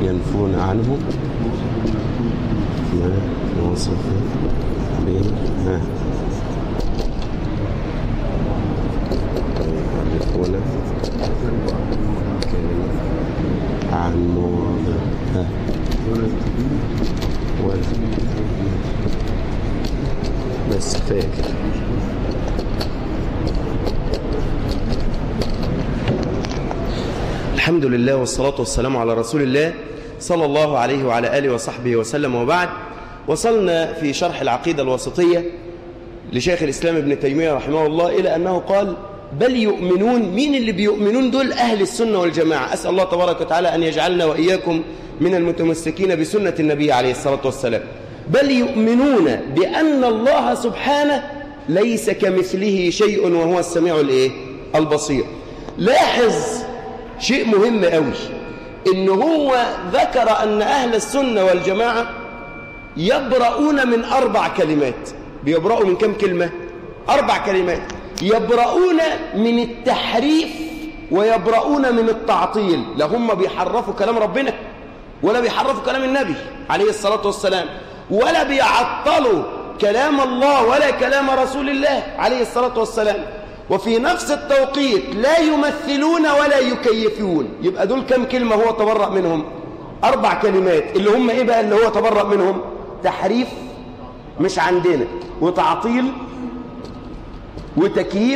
ينفون عنه ما وصف به ها يعرفون كلمة عن مواضع ها ولا بس فاكر الحمد لله والصلاة والسلام على رسول الله صلى الله عليه وعلى آله وصحبه وسلم وبعد وصلنا في شرح العقيدة الوسطية لشيخ الإسلام ابن تيمية رحمه الله إلى أنه قال بل يؤمنون مين اللي بيؤمنون دول أهل السنة والجماعة أسأل الله تبارك وتعالى أن يجعلنا وإياكم من المتمسكين بسنة النبي عليه الصلاة والسلام بل يؤمنون بأن الله سبحانه ليس كمثله شيء وهو السميع الإيه؟ البصير لاحظ شيء مهم قوي إن هو ذكر أن أهل السنة والجماعة يبرؤون من أربع كلمات بيبرؤوا من كم كلمة؟ أربع كلمات يبرؤون من التحريف ويبرؤون من التعطيل لا هم بيحرفوا كلام ربنا ولا بيحرفوا كلام النبي عليه الصلاة والسلام ولا بيعطلوا كلام الله ولا كلام رسول الله عليه الصلاة والسلام وفي نفس التوقيت لا يمثلون ولا يكيفون يبقى دول كم كلمة هو تبرأ منهم أربع كلمات اللي هم إيه بقى اللي هو تبرأ منهم تحريف مش عندنا وتعطيل وتكييف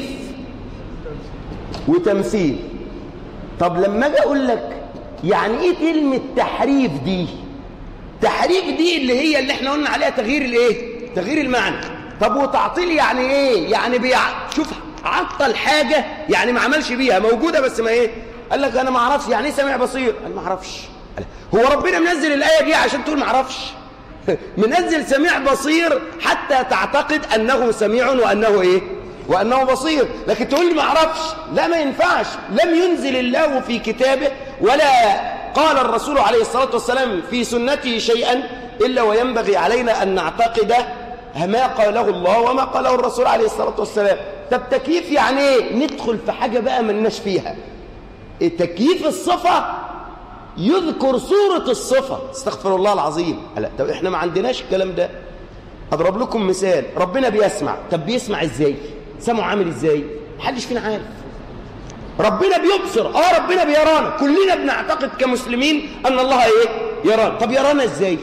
وتمثيل طب لما اجي اقول لك يعني ايه كلمه تحريف دي تحريف دي اللي هي اللي احنا قلنا عليها تغيير الايه تغيير المعنى طب وتعطيل يعني ايه يعني بيع... شوف عطل حاجه يعني ما عملش بيها موجوده بس ما ايه قال لك انا ما اعرفش يعني ايه سميع بصير انا ما اعرفش هو ربنا منزل الايه دي عشان تقول ما اعرفش منزل سميع بصير حتى تعتقد انه سميع وانه ايه وأنه بصير لكن تقول لي ما أعرفش لا ما ينفعش لم ينزل الله في كتابه ولا قال الرسول عليه الصلاة والسلام في سنته شيئا إلا وينبغي علينا أن نعتقد ما قاله الله وما قاله الرسول عليه الصلاة والسلام طب تكييف يعني ايه ندخل في حاجة بقى ملناش فيها تكييف الصفة يذكر صورة الصفة استغفر الله العظيم لا طب احنا ما عندناش الكلام ده أضرب لكم مثال ربنا بيسمع طب بيسمع ازاي سمعه عامل ازاي محدش فينا عارف ربنا بيبصر اه ربنا بيرانا كلنا بنعتقد كمسلمين ان الله ايه يرانا طب يرانا ازاي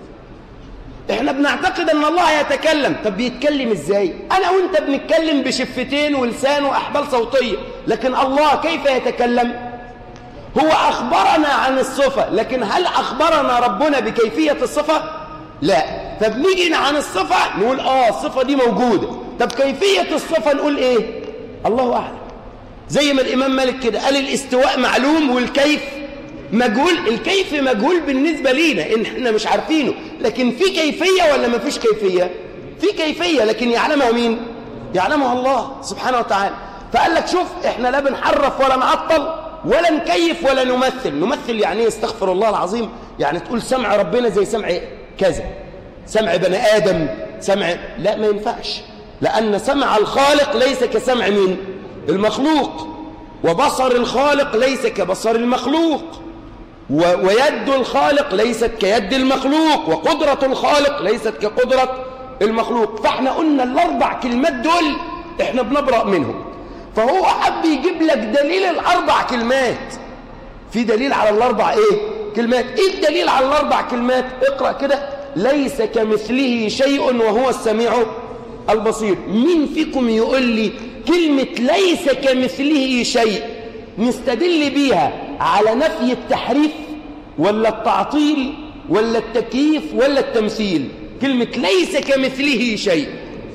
احنا بنعتقد ان الله يتكلم طب بيتكلم ازاي انا وانت بنتكلم بشفتين ولسان واحبال صوتيه لكن الله كيف يتكلم هو اخبرنا عن الصفه لكن هل اخبرنا ربنا بكيفيه الصفه لا فبنيجي عن الصفه نقول اه الصفه دي موجوده طب كيفية الصفة نقول ايه الله أعلم زي ما الإمام مالك كده قال الاستواء معلوم والكيف مجهول الكيف مجهول بالنسبة لينا إن احنا مش عارفينه لكن في كيفية ولا ما فيش كيفية في كيفية لكن يعلمها مين يعلمها الله سبحانه وتعالى فقال لك شوف احنا لا بنحرف ولا نعطل ولا نكيف ولا نمثل نمثل يعني ايه استغفر الله العظيم يعني تقول سمع ربنا زي سمع كذا سمع بني آدم سمع لا ما ينفعش لأن سمع الخالق ليس كسمع من المخلوق وبصر الخالق ليس كبصر المخلوق و... ويد الخالق ليست كيد المخلوق وقدرة الخالق ليست كقدرة المخلوق فاحنا قلنا الأربع كلمات دول احنا بنبرأ منهم فهو حب يجيب لك دليل الأربع كلمات في دليل على الأربع ايه كلمات ايه الدليل على الأربع كلمات اقرأ كده ليس كمثله شيء وهو السميع البصير مين فيكم يقول لي كلمة ليس كمثله شيء نستدل بيها على نفي التحريف ولا التعطيل ولا التكييف ولا التمثيل كلمة ليس كمثله شيء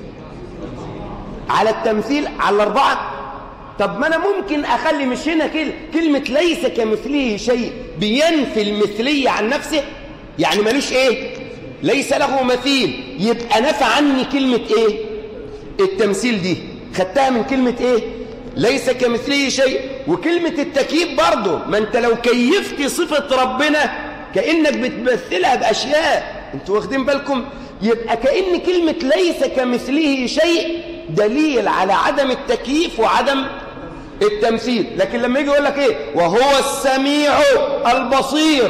على التمثيل على الأربعة طب ما أنا ممكن أخلي مش هنا كده كلمة ليس كمثله شيء بينفي المثلية عن نفسه يعني ملوش إيه ليس له مثيل يبقى نفى عني كلمة ايه التمثيل دي خدتها من كلمة ايه ليس كمثله شيء وكلمة التكييف برضه ما انت لو كيفت صفة ربنا كأنك بتمثلها بأشياء انتوا واخدين بالكم يبقى كأن كلمة ليس كمثله شيء دليل على عدم التكييف وعدم التمثيل لكن لما يجي يقول لك ايه وهو السميع البصير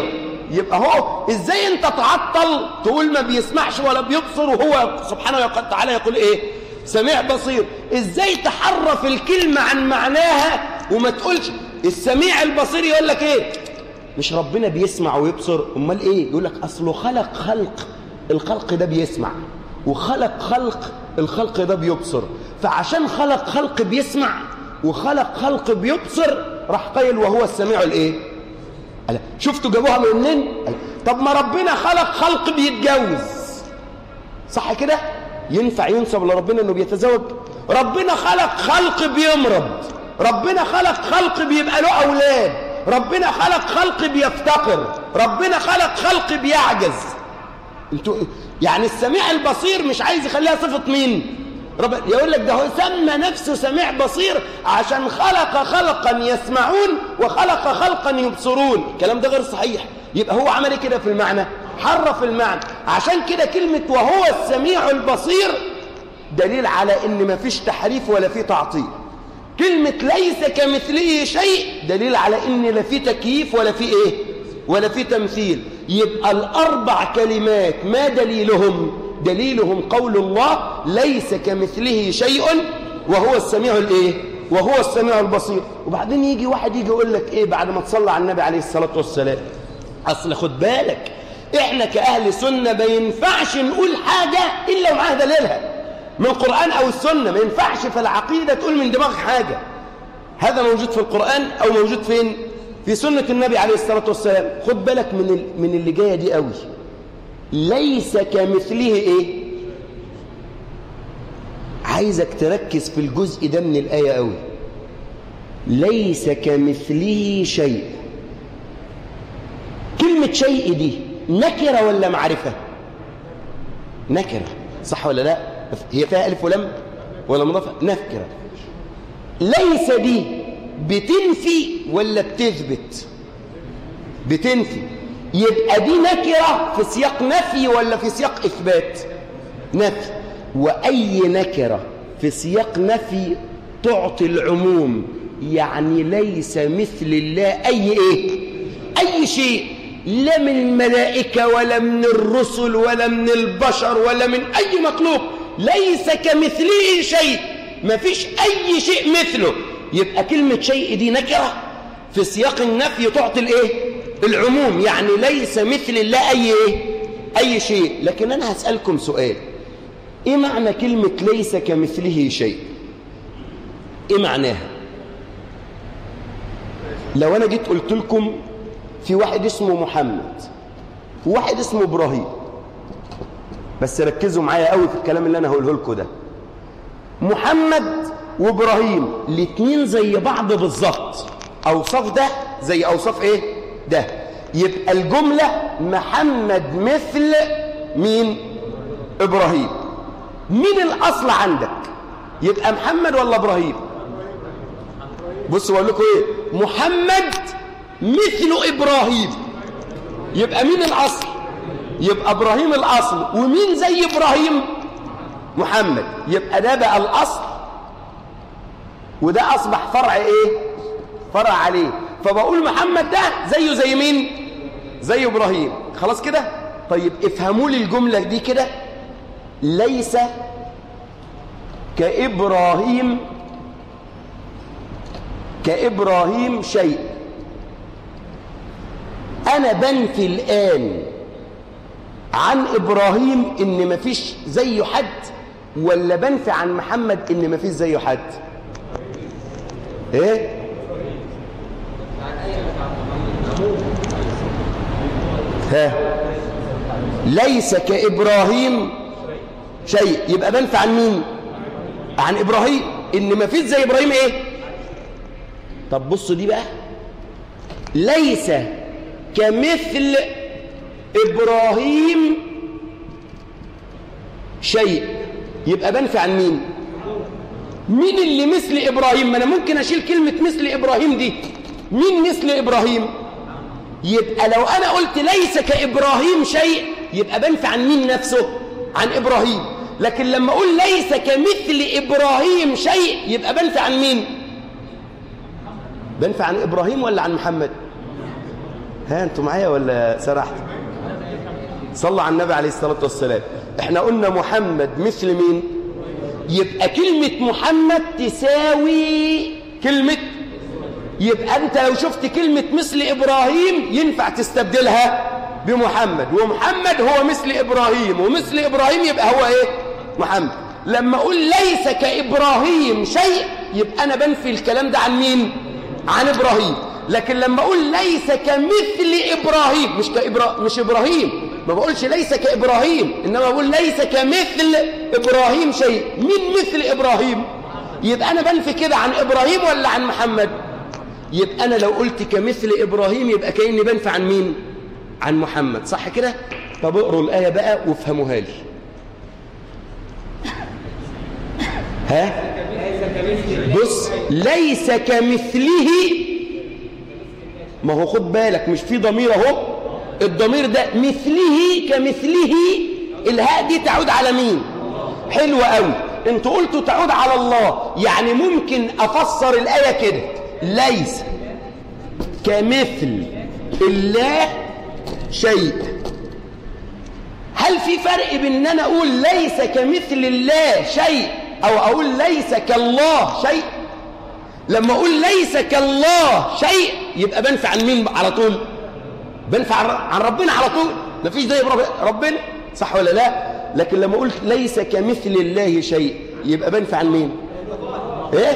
يبقى هو ازاي انت تعطل تقول ما بيسمعش ولا بيبصر وهو سبحانه وتعالى يقول ايه سميع بصير ازاي تحرف الكلمة عن معناها وما تقولش السميع البصير يقول لك ايه مش ربنا بيسمع ويبصر امال ايه يقول لك اصله خلق خلق الخلق ده بيسمع وخلق خلق الخلق ده بيبصر فعشان خلق خلق بيسمع وخلق خلق بيبصر راح قايل وهو السميع الايه قال شفتوا جابوها من منين قال طب ما ربنا خلق خلق بيتجوز صح كده ينفع ينسب لربنا انه بيتزوج ربنا خلق خلق بيمرض ربنا خلق خلق بيبقى له اولاد ربنا خلق خلق بيفتقر ربنا خلق خلق بيعجز انتوا يعني السميع البصير مش عايز يخليها صفه مين رب يقول لك ده هو سمى نفسه سميع بصير عشان خلق خلقا يسمعون وخلق خلقا يبصرون الكلام ده غير صحيح يبقى هو عمل كده في المعنى حرف المعنى عشان كده كلمة وهو السميع البصير دليل على ان مفيش تحريف ولا في تعطيل كلمة ليس كمثله شيء دليل على ان لا في تكييف ولا في ايه ولا في تمثيل يبقى الاربع كلمات ما دليلهم دليلهم قول الله ليس كمثله شيء وهو السميع الايه وهو السميع البصير وبعدين يجي واحد يجي يقول لك ايه بعد ما تصلى على النبي عليه الصلاه والسلام اصل خد بالك احنا كاهل سنه ما ينفعش نقول حاجه الا ومعاها دليلها من القران او السنه ما ينفعش في العقيده تقول من دماغك حاجه هذا موجود في القران او موجود فين في سنه النبي عليه الصلاه والسلام خد بالك من من اللي جايه دي قوي ليس كمثله ايه عايزك تركز في الجزء ده من الآية قوي ليس كمثله شيء كلمة شيء دي نكرة ولا معرفة نكرة صح ولا لا هي فيها ألف ولم ولا مضافة نكرة ليس دي بتنفي ولا بتثبت بتنفي يبقى دي نكرة في سياق نفي ولا في سياق إثبات نفي وأي نكرة في سياق نفي تعطي العموم يعني ليس مثل الله أي إيه أي شيء لا من الملائكة ولا من الرسل ولا من البشر ولا من أي مخلوق ليس كمثله شيء ما فيش أي شيء مثله يبقى كلمة شيء دي نكرة في سياق النفي تعطي الإيه العموم يعني ليس مثل الله أي إيه أي شيء لكن أنا هسألكم سؤال إيه معنى كلمة ليس كمثله شيء إيه معناها لو أنا جيت قلت لكم في واحد اسمه محمد وواحد اسمه إبراهيم بس ركزوا معايا قوي في الكلام اللي أنا هقوله لكم ده محمد وإبراهيم الاتنين زي بعض بالظبط أوصاف ده زي أوصاف إيه ده يبقى الجملة محمد مثل مين إبراهيم مين الأصل عندك يبقى محمد ولا إبراهيم بصوا بقول لكم إيه محمد مثل إبراهيم يبقى مين الأصل يبقى إبراهيم الأصل ومين زي إبراهيم محمد يبقى ده بقى الأصل وده أصبح فرع إيه فرع عليه فبقول محمد ده زيه زي مين زي إبراهيم خلاص كده طيب افهموا لي الجملة دي كده ليس كإبراهيم كإبراهيم شيء أنا بنفي الآن عن إبراهيم إن مفيش زيه حد ولا بنفي عن محمد إن مفيش زيه حد إيه ها ليس كإبراهيم شيء يبقى بنفي عن مين عن إبراهيم إن ما فيش زي إبراهيم إيه طب بصوا دي بقى ليس كمثل إبراهيم شيء يبقى بنفي عن مين مين اللي مثل إبراهيم ما أنا ممكن أشيل كلمة مثل إبراهيم دي مين مثل إبراهيم يبقى لو أنا قلت ليس كإبراهيم شيء يبقى بنفي عن مين نفسه عن إبراهيم لكن لما أقول ليس كمثل إبراهيم شيء يبقى بنفي عن مين بنفي عن إبراهيم ولا عن محمد ها انتوا معايا ولا سرحت صلى على النبي عليه الصلاة والسلام احنا قلنا محمد مثل مين يبقى كلمة محمد تساوي كلمة يبقى انت لو شفت كلمة مثل ابراهيم ينفع تستبدلها بمحمد ومحمد هو مثل ابراهيم ومثل ابراهيم يبقى هو ايه محمد لما اقول ليس كابراهيم شيء يبقى انا بنفي الكلام ده عن مين عن ابراهيم لكن لما اقول ليس كمثل ابراهيم مش كإبرا... مش ابراهيم ما بقولش ليس كابراهيم انما بقول ليس كمثل ابراهيم شيء مين مثل ابراهيم يبقى انا بنفي كده عن ابراهيم ولا عن محمد يبقى انا لو قلت كمثل ابراهيم يبقى كاني بنفي عن مين عن محمد صح كده طب اقروا الايه بقى وافهموها لي ها بص ليس كمثله ما هو خد بالك مش في ضمير اهو الضمير ده مثله كمثله الهاء دي تعود على مين حلوة قوي انتوا قلتوا تعود على الله يعني ممكن افسر الايه كده ليس كمثل الله شيء هل في فرق بين ان انا اقول ليس كمثل الله شيء او اقول ليس كالله شيء لما اقول ليس كالله شيء يبقى بنفع عن مين على طول بنفع عن ربنا على طول مفيش زي ربنا صح ولا لا لكن لما قلت ليس كمثل الله شيء يبقى بنفع عن مين ايه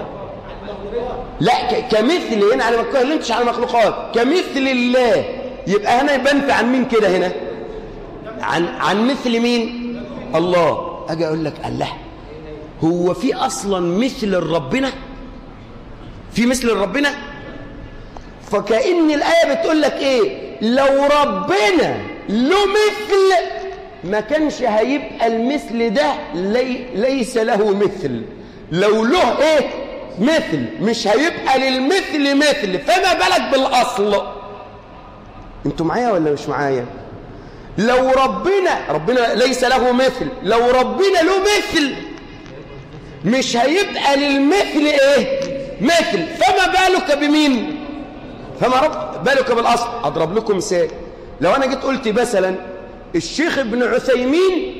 لا كمثل هنا على ما اتكلمتش على مخلوقات كمثل الله يبقى هنا بنفع عن مين كده هنا عن عن مثل مين الله اجي اقول لك الله هو في اصلا مثل ربنا في مثل ربنا فكأن الآية بتقول لك إيه لو ربنا له مثل ما كانش هيبقى المثل ده لي ليس له مثل لو له إيه مثل مش هيبقى للمثل مثل فما بالك بالأصل انتوا معايا ولا مش معايا لو ربنا ربنا ليس له مثل لو ربنا له مثل مش هيبقى للمثل ايه مثل فما بالك بمين فما رب بالك بالأصل أضرب لكم مثال لو أنا جيت قلت مثلا الشيخ ابن عثيمين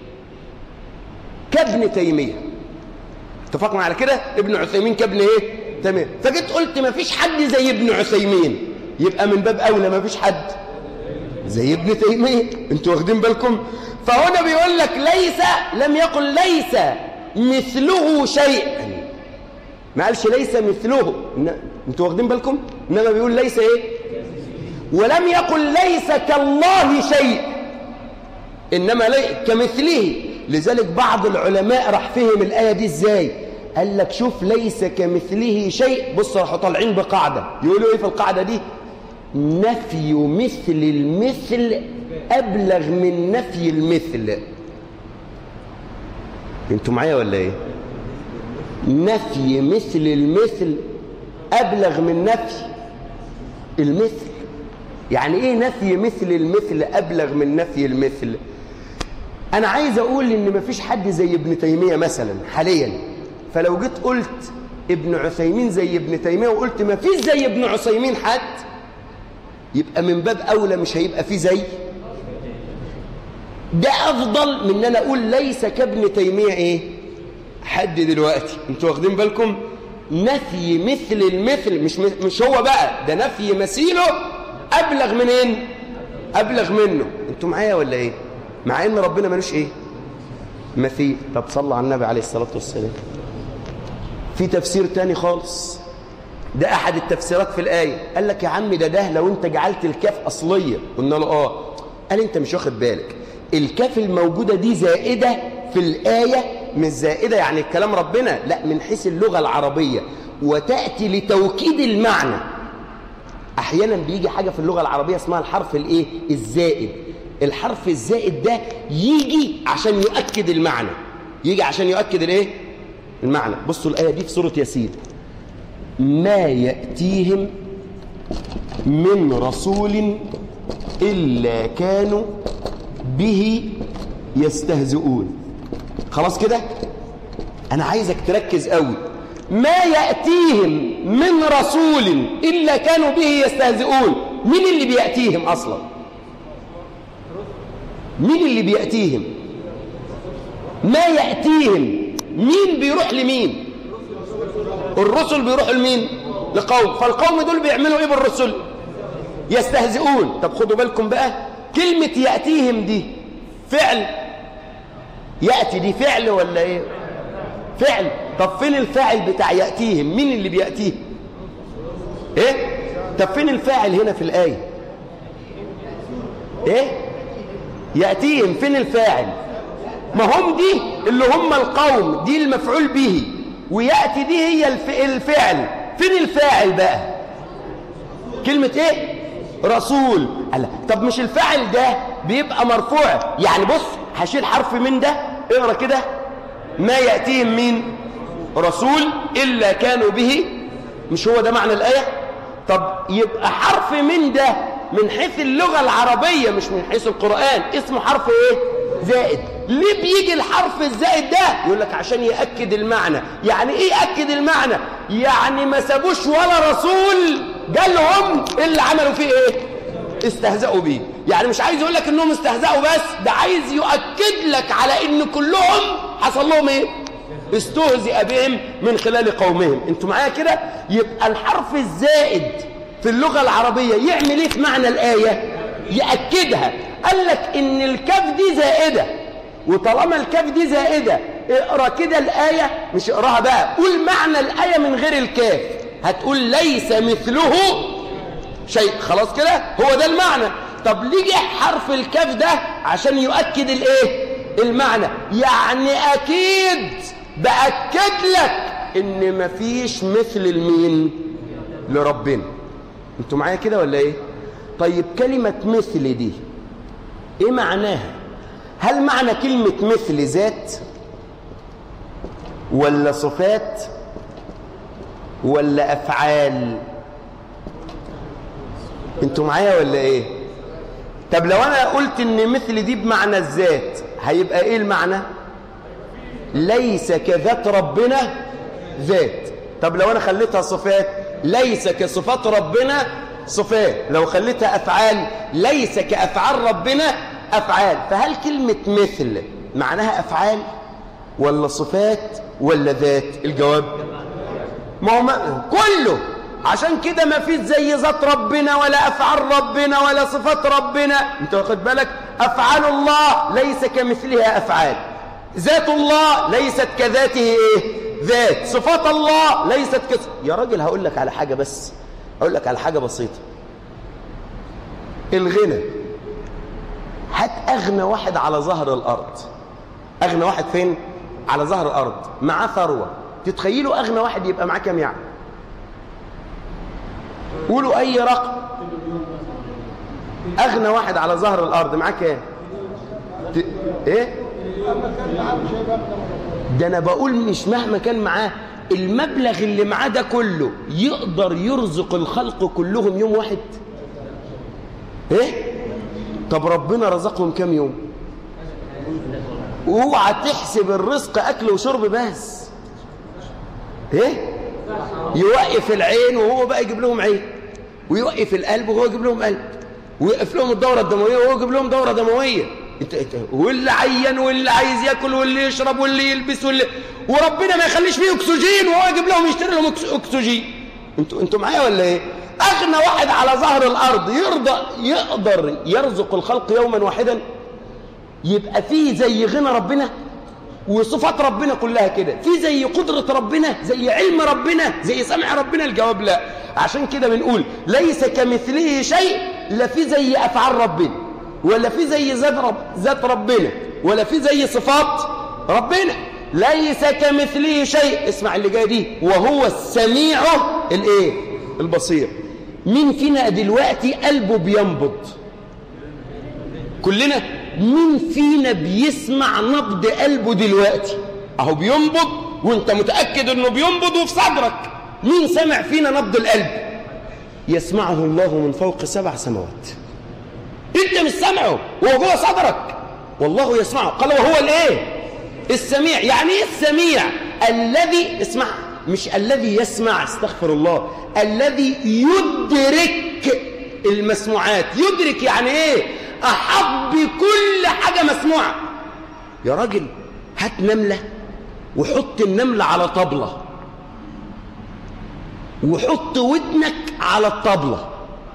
كابن تيمية اتفقنا على كده ابن عثيمين كابن ايه تمام فجيت قلت ما فيش حد زي ابن عثيمين يبقى من باب أولى ما فيش حد زي ابن تيمية انتوا واخدين بالكم فهنا بيقول لك ليس لم يقل ليس مثله شيئا ما قالش ليس مثله انتوا واخدين بالكم انما بيقول ليس ايه ولم يقل ليس كالله شيء انما لي كمثله لذلك بعض العلماء راح فهم الايه دي ازاي قال لك شوف ليس كمثله شيء بص راحوا طالعين بقاعده يقولوا ايه في القاعده دي نفي مثل المثل ابلغ من نفي المثل انتوا معايا ولا ايه نفي مثل المثل أبلغ من نفي المثل يعني إيه نفي مثل المثل أبلغ من نفي المثل أنا عايز أقول إن مفيش حد زي ابن تيمية مثلا حاليا فلو جيت قلت ابن عثيمين زي ابن تيمية وقلت مفيش زي ابن عثيمين حد يبقى من باب أولى مش هيبقى فيه زي ده أفضل من أن أنا أقول ليس كابن تيمية إيه حد دلوقتي انتوا واخدين بالكم نفي مثل المثل مش مش هو بقى ده نفي مثيله ابلغ منين ابلغ منه انتوا معايا ولا ايه مع ان ربنا ملوش ايه مثيل طب صلى على النبي عليه الصلاه والسلام في تفسير تاني خالص ده احد التفسيرات في الايه قال لك يا عم ده ده لو انت جعلت الكاف اصليه قلنا له اه قال انت مش واخد بالك الكاف الموجوده دي زائده في الايه مش زائدة يعني الكلام ربنا لا من حيث اللغة العربية وتأتي لتوكيد المعنى أحيانا بيجي حاجة في اللغة العربية اسمها الحرف الإيه؟ الزائد الحرف الزائد ده يجي عشان يؤكد المعنى يجي عشان يؤكد الإيه؟ المعنى بصوا الآية دي في سورة ياسين ما يأتيهم من رسول إلا كانوا به يستهزئون خلاص كده انا عايزك تركز قوي ما ياتيهم من رسول الا كانوا به يستهزئون مين اللي بيأتيهم أصلا مين اللي بيأتيهم ما يأتيهم مين بيروح لمين الرسل بيروحوا لمين لقوم فالقوم دول بيعملوا ايه بالرسل يستهزئون طب خدوا بالكم بقى كلمة يأتيهم دي فعل يأتي دي فعل ولا ايه فعل طب فين الفاعل بتاع يأتيهم مين اللي بيأتيهم ايه طب فين الفاعل هنا في الآية ايه يأتيهم فين الفاعل ما هم دي اللي هم القوم دي المفعول به ويأتي دي هي الف... الفعل فين الفاعل بقى كلمة ايه رسول الله طب مش الفاعل ده بيبقى مرفوع يعني بص هشيل حرف من ده اقرا كده ما يأتيهم مين رسول إلا كانوا به مش هو ده معنى الآية طب يبقى حرف من ده من حيث اللغة العربية مش من حيث القرآن اسمه حرف ايه زائد ليه بيجي الحرف الزائد ده يقول لك عشان يأكد المعنى يعني ايه يأكد المعنى يعني ما سابوش ولا رسول جالهم اللي عملوا فيه ايه استهزأوا بيه يعني مش عايز يقول لك انهم استهزأوا بس ده عايز يؤكد لك على ان كلهم حصل لهم ايه استهزئ بهم من خلال قومهم انتوا معايا كده يبقى الحرف الزائد في اللغة العربية يعمل ايه في معنى الآية يأكدها قال لك ان الكاف دي زائدة وطالما الكاف دي زائدة اقرا كده الآية مش اقراها بقى قول معنى الآية من غير الكاف هتقول ليس مثله شيء خلاص كده هو ده المعنى طب ليه جه حرف الكاف ده عشان يؤكد الايه المعنى يعني اكيد باكد لك ان مفيش مثل المين لربنا انتوا معايا كده ولا ايه طيب كلمه مثل دي ايه معناها هل معنى كلمه مثل ذات ولا صفات ولا افعال انتوا معايا ولا ايه طب لو انا قلت ان مثل دي بمعنى الذات هيبقى ايه المعنى ليس كذات ربنا ذات طب لو انا خليتها صفات ليس كصفات ربنا صفات لو خليتها افعال ليس كافعال ربنا افعال فهل كلمه مثل معناها افعال ولا صفات ولا ذات الجواب ما هو ما كله عشان كده ما فيش زي ذات ربنا ولا افعال ربنا ولا صفات ربنا انت واخد بالك افعال الله ليس كمثلها افعال ذات الله ليست كذاته ايه ذات صفات الله ليست كس يا راجل هقول لك على حاجه بس هقول لك على حاجه بسيطه الغنى هات اغنى واحد على ظهر الارض اغنى واحد فين على ظهر الارض معاه ثروه تتخيلوا اغنى واحد يبقى معاه كام يعني قولوا اي رقم اغنى واحد على ظهر الارض معاه كام ت... ايه ده انا بقول مش مهما كان معاه المبلغ اللي معاه ده كله يقدر يرزق الخلق كلهم يوم واحد ايه طب ربنا رزقهم كام يوم اوعى تحسب الرزق اكل وشرب بس ايه يوقف العين وهو بقى يجيب لهم عين ويوقف القلب وهو يجيب لهم قلب ويوقف لهم الدورة الدموية وهو يجيب لهم دورة دموية انت انت واللي عيان واللي عايز ياكل واللي يشرب واللي يلبس واللي وربنا ما يخليش فيه اكسجين وهو يجيب لهم يشتري لهم اكسجين انتوا انتوا معايا ولا ايه اغنى واحد على ظهر الارض يرضى يقدر يرزق الخلق يوما واحدا يبقى فيه زي غنى ربنا وصفات ربنا كلها كده في زي قدرة ربنا زي علم ربنا زي سمع ربنا الجواب لا عشان كده بنقول ليس كمثله شيء لا في زي أفعال ربنا ولا في زي ذات رب ذات ربنا ولا في زي صفات ربنا ليس كمثله شيء اسمع اللي جاي دي وهو السميع الايه البصير مين فينا دلوقتي قلبه بينبض كلنا مين فينا بيسمع نبض قلبه دلوقتي اهو بينبض وانت متأكد انه بينبض وفي صدرك مين سمع فينا نبض القلب يسمعه الله من فوق سبع سماوات انت مش سامعه وهو جوه صدرك والله يسمعه قال وهو الايه السميع يعني ايه السميع الذي اسمع مش الذي يسمع استغفر الله الذي يدرك المسموعات يدرك يعني ايه احط بكل حاجة مسموعة يا راجل هات نملة وحط النملة على طبلة وحط ودنك على الطبلة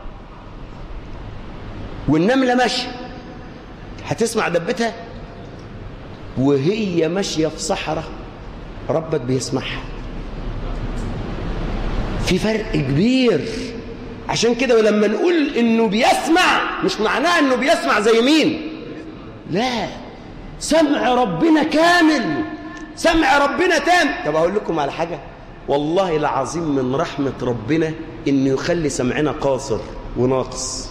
والنملة ماشية هتسمع دبتها وهي ماشية في صحراء ربك بيسمعها في فرق كبير عشان كده ولما نقول انه بيسمع مش معناه انه بيسمع زي مين لا سمع ربنا كامل سمع ربنا تام طب اقول لكم على حاجه والله العظيم من رحمه ربنا انه يخلي سمعنا قاصر وناقص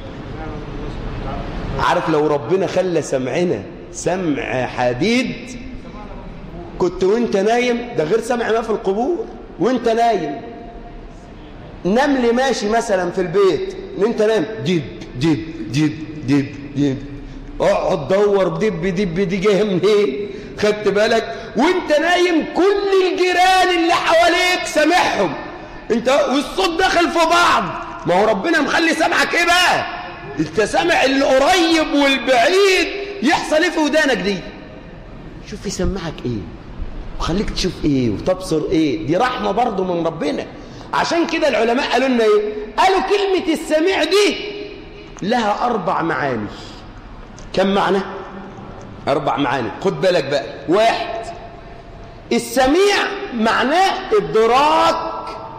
عارف لو ربنا خلى سمعنا سمع حديد كنت وانت نايم ده غير سمع ما في القبور وانت نايم نمل ماشي مثلا في البيت ان انت نايم دب دب دب دب دب اقعد دور دب دب دي جايه منين خدت بالك وانت نايم كل الجيران اللي حواليك سامعهم انت والصوت داخل في بعض ما هو ربنا مخلي سمعك ايه بقى انت سامع القريب والبعيد يحصل ايه في ودانك دي شوف يسمعك ايه وخليك تشوف ايه وتبصر ايه دي رحمه برضه من ربنا عشان كده العلماء قالوا لنا ايه قالوا كلمه السميع دي لها اربع معاني كم معنى اربع معاني خد بالك بقى واحد السميع معناه ادراك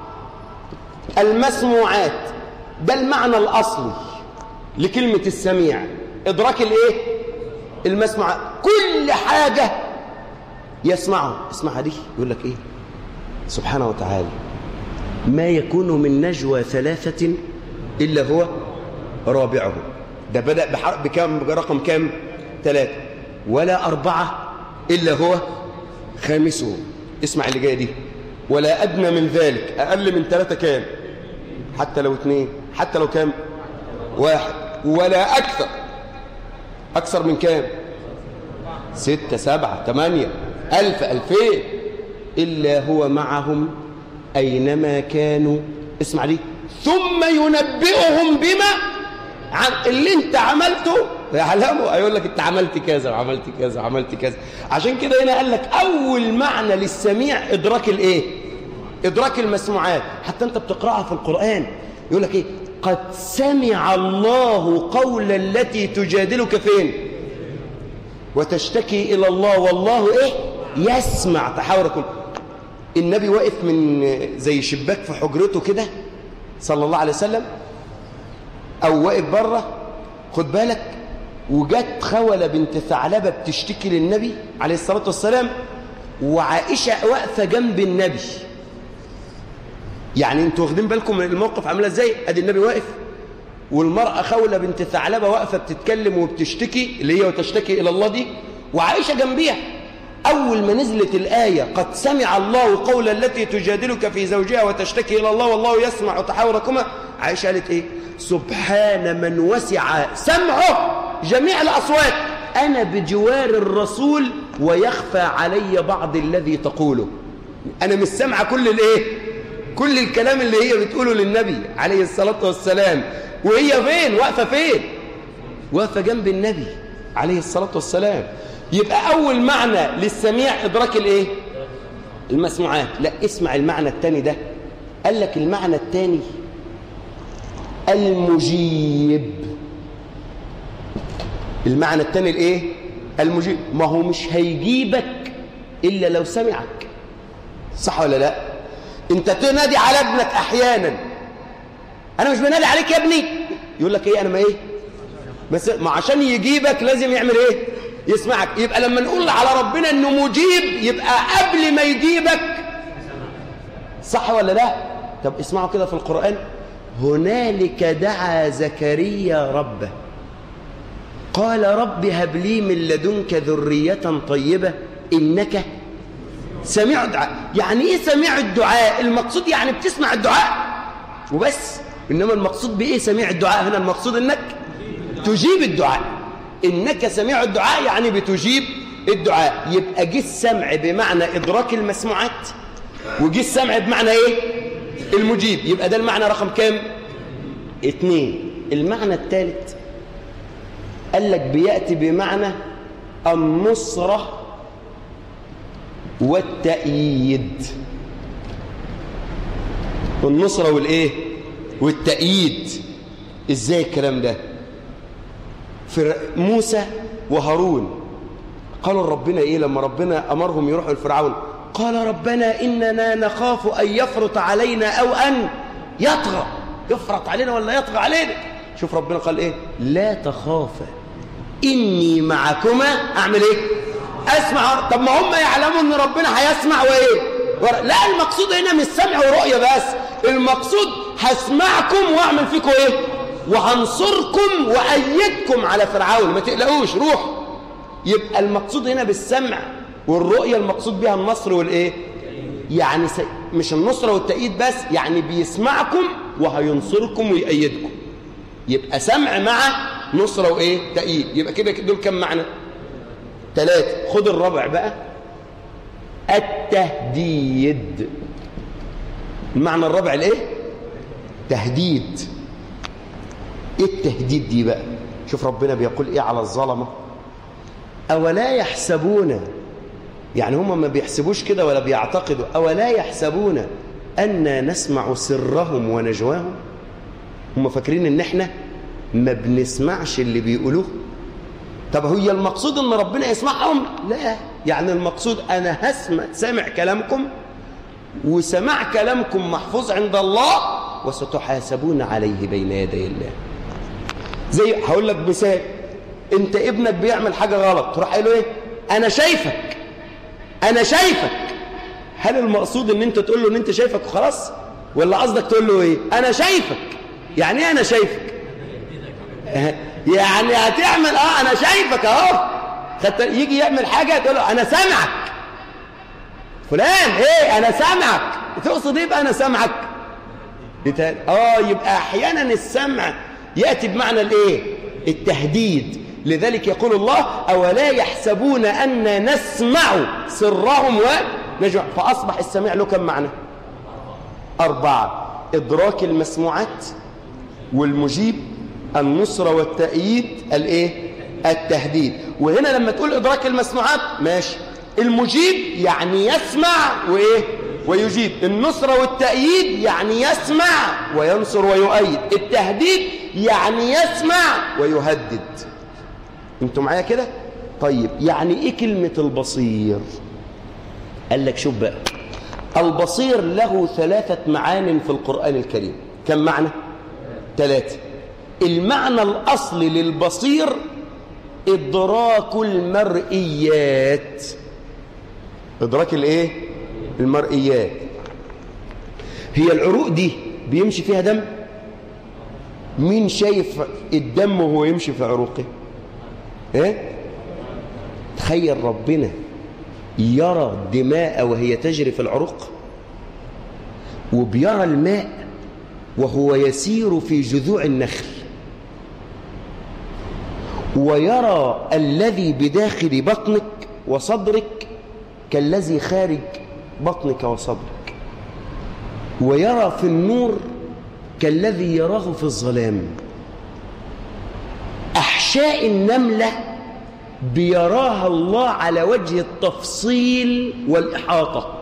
المسموعات ده المعنى الاصلي لكلمه السميع ادراك الايه المسموعات كل حاجه يسمعه اسمعها دي يقول لك ايه سبحانه وتعالى ما يكون من نجوى ثلاثة إلا هو رابعه ده بدأ بحرف بكام برقم كام ثلاثة ولا أربعة إلا هو خامسه اسمع اللي جاي دي ولا أدنى من ذلك أقل من ثلاثة كام حتى لو اثنين حتى لو كام واحد ولا أكثر أكثر من كام ستة سبعة ثمانية ألف ألفين إلا هو معهم أينما كانوا اسمع دي ثم ينبئهم بما عن اللي انت عملته يعلموا يقول لك انت عملت كذا وعملت كذا وعملت كذا عشان كده هنا قال لك أول معنى للسميع إدراك الإيه إدراك المسموعات حتى أنت بتقرأها في القرآن يقول لك إيه قد سمع الله قول التي تجادلك فين وتشتكي إلى الله والله إيه يسمع تحاوركم النبي واقف من زي شباك في حجرته كده صلى الله عليه وسلم أو واقف بره خد بالك وجت خولة بنت ثعلبة بتشتكي للنبي عليه الصلاة والسلام وعائشة واقفة جنب النبي يعني انتوا واخدين بالكم من الموقف عامله ازاي ادي النبي واقف والمرأة خولة بنت ثعلبة واقفة بتتكلم وبتشتكي اللي هي وتشتكي إلى الله دي وعائشة جنبيها أول ما نزلت الآية قد سمع الله قول التي تجادلك في زوجها وتشتكي إلى الله والله يسمع تحاوركما عائشة قالت إيه سبحان من وسع سمعه جميع الأصوات أنا بجوار الرسول ويخفى علي بعض الذي تقوله أنا مش سامعة كل الإيه كل الكلام اللي هي بتقوله للنبي عليه الصلاة والسلام وهي فين واقفة فين واقفة جنب النبي عليه الصلاة والسلام يبقى أول معنى للسميع إدراك الإيه المسموعات لا اسمع المعنى الثاني ده قال لك المعنى الثاني المجيب المعنى الثاني الايه المجيب ما هو مش هيجيبك الا لو سمعك صح ولا لا انت تنادي على ابنك احيانا انا مش بنادي عليك يا ابني يقول لك ايه انا ما ايه بس ما عشان يجيبك لازم يعمل ايه يسمعك يبقى لما نقول على ربنا انه مجيب يبقى قبل ما يجيبك صح ولا لا طب اسمعوا كده في القرآن هنالك دعا زكريا ربه قال رب هب لي من لدنك ذرية طيبة إنك سميع الدعاء يعني إيه سميع الدعاء المقصود يعني بتسمع الدعاء وبس إنما المقصود بإيه سميع الدعاء هنا المقصود إنك تجيب الدعاء إنك سميع الدعاء يعني بتجيب الدعاء يبقى جه السمع بمعنى إدراك المسموعات وجه السمع بمعنى إيه المجيب يبقى ده المعنى رقم كام اتنين المعنى الثالث قال لك بيأتي بمعنى النصرة والتأييد النصرة والإيه والتأييد إزاي الكلام ده فر... موسى وهارون قالوا ربنا إيه لما ربنا أمرهم يروحوا لفرعون قال ربنا إننا نخاف أن يفرط علينا أو أن يطغى يفرط علينا ولا يطغى علينا شوف ربنا قال إيه لا تخافا إني معكما أعمل إيه أسمع طب ما هم يعلموا أن ربنا هيسمع وإيه لا المقصود هنا مش سمع ورؤية بس المقصود هسمعكم وأعمل فيكم إيه وهنصركم وأيدكم على فرعون ما تقلقوش روحوا يبقى المقصود هنا بالسمع والرؤية المقصود بها النصر والإيه يعني س... مش النصرة والتأييد بس يعني بيسمعكم وهينصركم ويأيدكم يبقى سمع مع نصرة وإيه تأييد يبقى كده دول كم معنى ثلاثة خد الرابع بقى التهديد المعنى الرابع الايه تهديد ايه التهديد دي بقى شوف ربنا بيقول ايه على الظلمه اولا يحسبون يعني هم ما بيحسبوش كده ولا بيعتقدوا اولا يحسبون أن نسمع سرهم ونجواهم هم فاكرين ان احنا ما بنسمعش اللي بيقولوه طب هي المقصود ان ربنا يسمعهم لا يعني المقصود انا هسمع سامع كلامكم وسماع كلامكم محفوظ عند الله وستحاسبون عليه بين يدي الله زي هقول لك مثال انت ابنك بيعمل حاجه غلط تروح قايل له ايه انا شايفك انا شايفك هل المقصود ان انت تقول له ان انت شايفك وخلاص ولا قصدك تقول له ايه انا شايفك يعني ايه انا شايفك يعني هتعمل اه انا شايفك اهو يجي يعمل حاجه تقول له انا سامعك فلان ايه انا سامعك تقصد ايه بقى انا سامعك اه يبقى احيانا السمع ياتي بمعنى الايه التهديد لذلك يقول الله اولا يحسبون ان نسمع سرهم ونجمع فاصبح السميع له كم معنى اربعه ادراك المسموعات والمجيب النصرة والتأييد الايه التهديد وهنا لما تقول إدراك المسموعات ماشي المجيب يعني يسمع وإيه ويجيب النصرة والتأييد يعني يسمع وينصر ويؤيد التهديد يعني يسمع ويهدد انتوا معايا كده طيب يعني ايه كلمة البصير قال لك شوف بقى البصير له ثلاثة معان في القرآن الكريم كم معنى ثلاثة المعنى الأصلي للبصير إدراك المرئيات إدراك الإيه؟ المرئيات هي العروق دي بيمشي فيها دم مين شايف الدم وهو يمشي في عروقه ايه تخيل ربنا يرى الدماء وهي تجري في العروق وبيرى الماء وهو يسير في جذوع النخل ويرى الذي بداخل بطنك وصدرك كالذي خارج بطنك وصدرك ويرى في النور كالذي يراه في الظلام أحشاء النملة بيراها الله على وجه التفصيل والإحاطة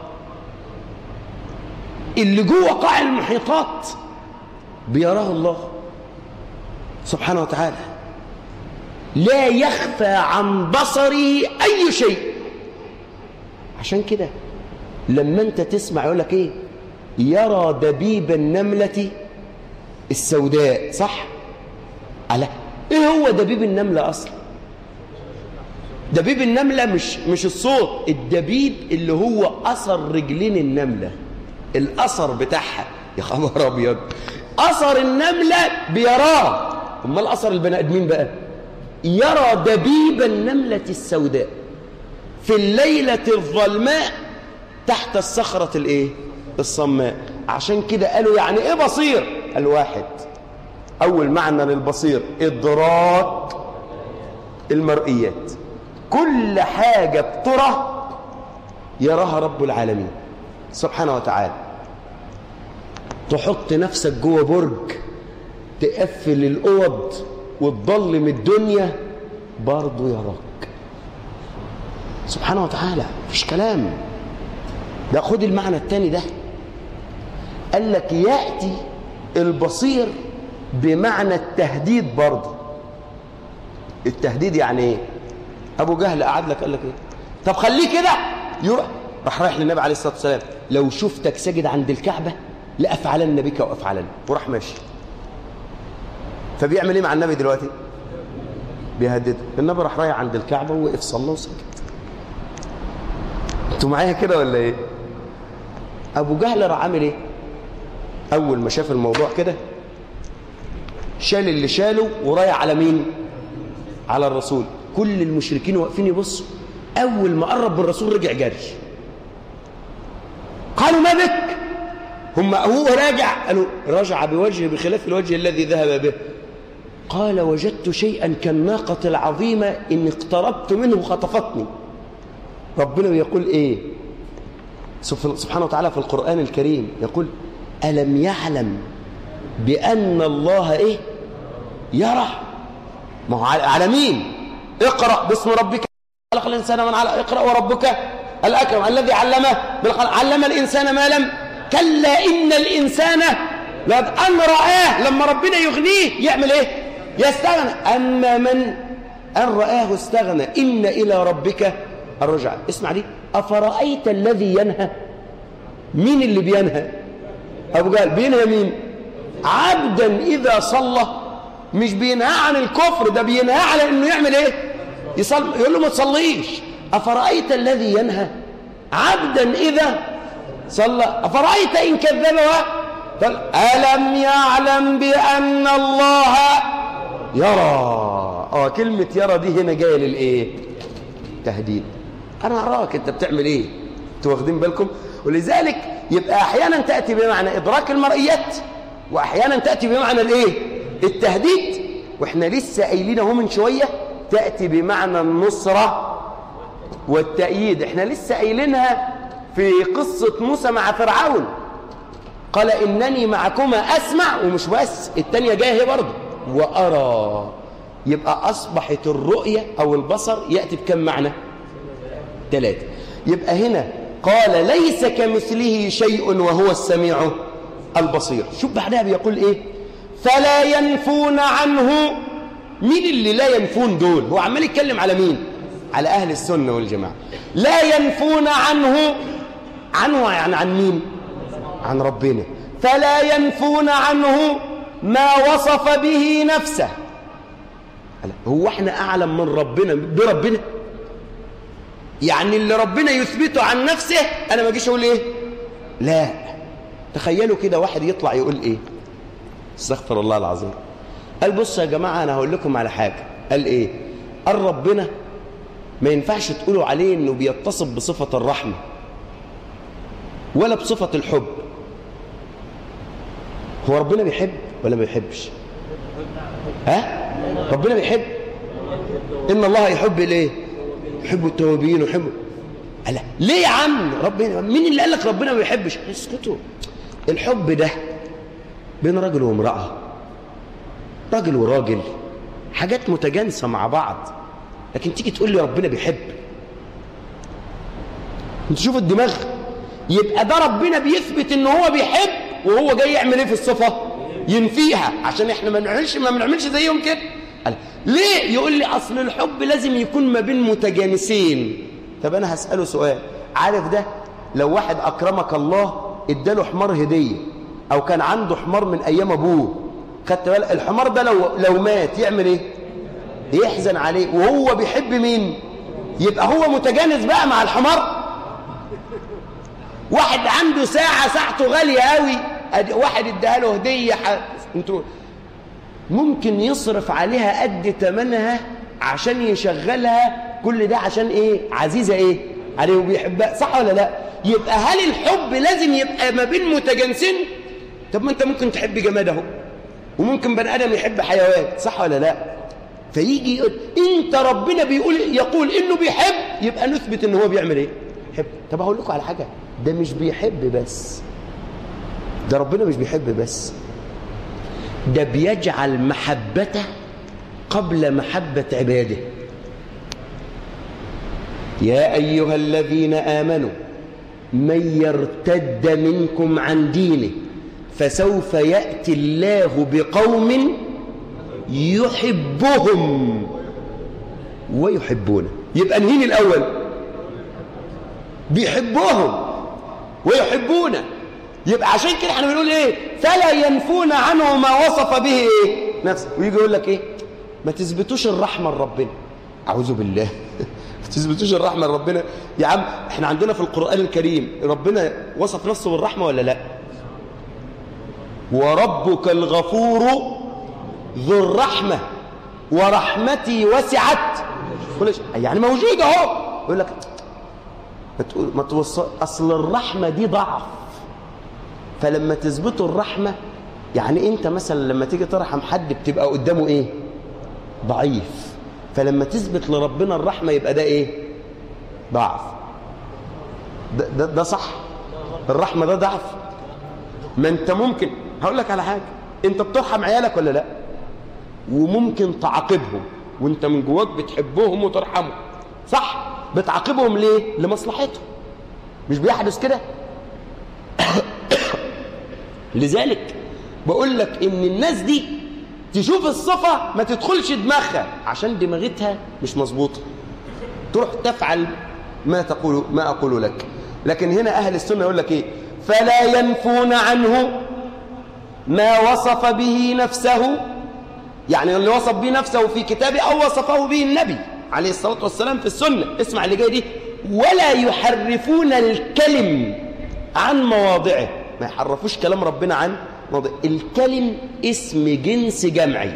اللي جوه قاع المحيطات بيراه الله سبحانه وتعالى لا يخفى عن بصري أي شيء عشان كده لما انت تسمع يقول لك ايه يرى دبيب النملة السوداء صح على ايه هو دبيب النملة اصلا دبيب النملة مش مش الصوت الدبيب اللي هو اثر رجلين النملة الاثر بتاعها يا خبر ابيض اثر النملة بيراه امال اثر البني ادمين بقى يرى دبيب النملة السوداء في الليلة الظلماء تحت الصخرة الايه الصماء عشان كده قالوا يعني ايه بصير الواحد اول معنى للبصير ادراك المرئيات كل حاجة بترى يراها رب العالمين سبحانه وتعالى تحط نفسك جوه برج تقفل الأوض وتضلم الدنيا برضه يراك سبحانه وتعالى مفيش كلام ده خد المعنى التاني ده قال لك يأتي البصير بمعنى التهديد برضه التهديد يعني ايه ابو جهل قعد لك قال لك ايه طب خليه كده يروح راح رايح للنبي عليه الصلاه والسلام لو شفتك ساجد عند الكعبه لافعلن بك وافعلن وراح ماشي فبيعمل ايه مع النبي دلوقتي بيهدده النبي راح رايح عند الكعبه ووقف صلى وسكت انتوا معايا كده ولا ايه ابو جهل راح عامل ايه اول ما شاف الموضوع كده شال اللي شاله ورايح على مين على الرسول كل المشركين واقفين يبصوا اول ما قرب بالرسول رجع جري قالوا ما بك هم هو راجع قالوا رجع بوجهه بخلاف الوجه الذي ذهب به قال وجدت شيئا كالناقة العظيمة إن اقتربت منه خطفتني ربنا يقول إيه سبحانه وتعالى في القرآن الكريم يقول ألم يعلم بأن الله إيه يرى ما هو على مين اقرأ باسم ربك خلق الإنسان من على اقرأ وربك الأكرم الذي علمه بالقلم علم الإنسان ما لم كلا إن الإنسان لقد أن رآه لما ربنا يغنيه يعمل إيه يستغنى أما من أن رآه استغنى إن إلى ربك الرجع اسمع دي أفرأيت الذي ينهى مين اللي بينهى أبو جهل بينهى مين عبدا إذا صلى مش بينهى عن الكفر ده بينهى على إنه يعمل إيه يصلي يقول له ما تصليش أفرأيت الذي ينهى عبدا إذا صلى أفرأيت إن كذب قال ألم يعلم بأن الله يرى اه كلمة يرى دي هنا جاية للإيه تهديد أنا أراك أنت بتعمل إيه أنتوا واخدين بالكم ولذلك يبقى أحيانا تأتي بمعنى إدراك المرئيات وأحيانا تأتي بمعنى الإيه التهديد وإحنا لسه قايلين اهو من شوية تأتي بمعنى النصرة والتأييد إحنا لسه قايلينها في قصة موسى مع فرعون قال إنني معكما أسمع ومش بس التانية جاية هي برضه وأرى يبقى أصبحت الرؤية أو البصر يأتي بكم معنى ثلاثة يبقى هنا قال ليس كمثله شيء وهو السميع البصير شوف بعدها بيقول إيه فلا ينفون عنه مين اللي لا ينفون دول هو عمال يتكلم على مين على أهل السنة والجماعة لا ينفون عنه عنه يعني عن مين عن ربنا فلا ينفون عنه ما وصف به نفسه هو احنا أعلم من ربنا بربنا يعني اللي ربنا يثبته عن نفسه أنا ما اجيش أقول إيه لا تخيلوا كده واحد يطلع يقول إيه استغفر الله العظيم قال بصوا يا جماعة أنا هقول لكم على حاجة قال إيه قال ربنا ما ينفعش تقولوا عليه إنه بيتصف بصفة الرحمة ولا بصفة الحب هو ربنا بيحب ولا ما بيحبش ها ربنا بيحب إن الله يحب الايه يحب التوابين ويحب لا ليه يا عم ربنا مين اللي قال لك ربنا ما بيحبش اسكتوا الحب ده بين راجل وامرأة راجل وراجل حاجات متجانسة مع بعض لكن تيجي تقول لي ربنا بيحب انت شوف الدماغ يبقى ده ربنا بيثبت ان هو بيحب وهو جاي يعمل ايه في الصفة ينفيها عشان احنا ما نعملش ما بنعملش زيهم كده قال ليه يقول لي اصل الحب لازم يكون ما بين متجانسين طب انا هسأله سؤال عارف ده لو واحد اكرمك الله اداله حمار هدية او كان عنده حمار من ايام ابوه خدت بالك الحمار ده لو لو مات يعمل ايه يحزن عليه وهو بيحب مين يبقى هو متجانس بقى مع الحمار واحد عنده ساعة ساعته غالية قوي واحد اداها له هدية ح... انتوا ممكن يصرف عليها قد ثمنها عشان يشغلها كل ده عشان ايه عزيزة ايه عليه وبيحبها صح ولا لا يبقى هل الحب لازم يبقى ما بين متجانسين طب ما انت ممكن تحب جماد اهو وممكن بني ادم يحب حيوان صح ولا لا فيجي يقول انت ربنا بيقول يقول انه بيحب يبقى نثبت ان هو بيعمل ايه يحب طب هقول لكم على حاجه ده مش بيحب بس ده ربنا مش بيحب بس ده بيجعل محبته قبل محبة عباده يا أيها الذين آمنوا من يرتد منكم عن دينه فسوف يأتي الله بقوم يحبهم ويحبونه يبقى نهين الأول بيحبهم ويحبونه يبقى عشان كده احنا بنقول ايه فلا ينفون عنه ما وصف به ايه نفسه ويجي يقول لك ايه ما تثبتوش الرحمه لربنا اعوذ بالله ما تثبتوش الرحمه لربنا يا عم احنا عندنا في القران الكريم ربنا وصف نفسه بالرحمه ولا لا وربك الغفور ذو الرحمه ورحمتي وسعت كل شيء يعني موجود اهو يقول لك ما تقول ما توصل اصل الرحمه دي ضعف فلما تثبتوا الرحمه يعني انت مثلا لما تيجي ترحم حد بتبقى قدامه ايه ضعيف فلما تثبت لربنا الرحمه يبقى ده ايه ضعف ده, ده, ده صح الرحمه ده ضعف ما انت ممكن هقول لك على حاجه انت بترحم عيالك ولا لا وممكن تعاقبهم وانت من جواك بتحبهم وترحمهم صح بتعاقبهم ليه لمصلحتهم مش بيحدث كده لذلك بقول لك ان الناس دي تشوف الصفة ما تدخلش دماغها عشان دماغتها مش مظبوطة تروح تفعل ما تقول ما أقول لك لكن هنا أهل السنة يقول لك إيه فلا ينفون عنه ما وصف به نفسه يعني اللي وصف به نفسه في كتابه أو وصفه به النبي عليه الصلاة والسلام في السنة اسمع اللي جاي دي ولا يحرفون الكلم عن مواضعه ما يحرفوش كلام ربنا عن مواضع الكلم اسم جنس جمعي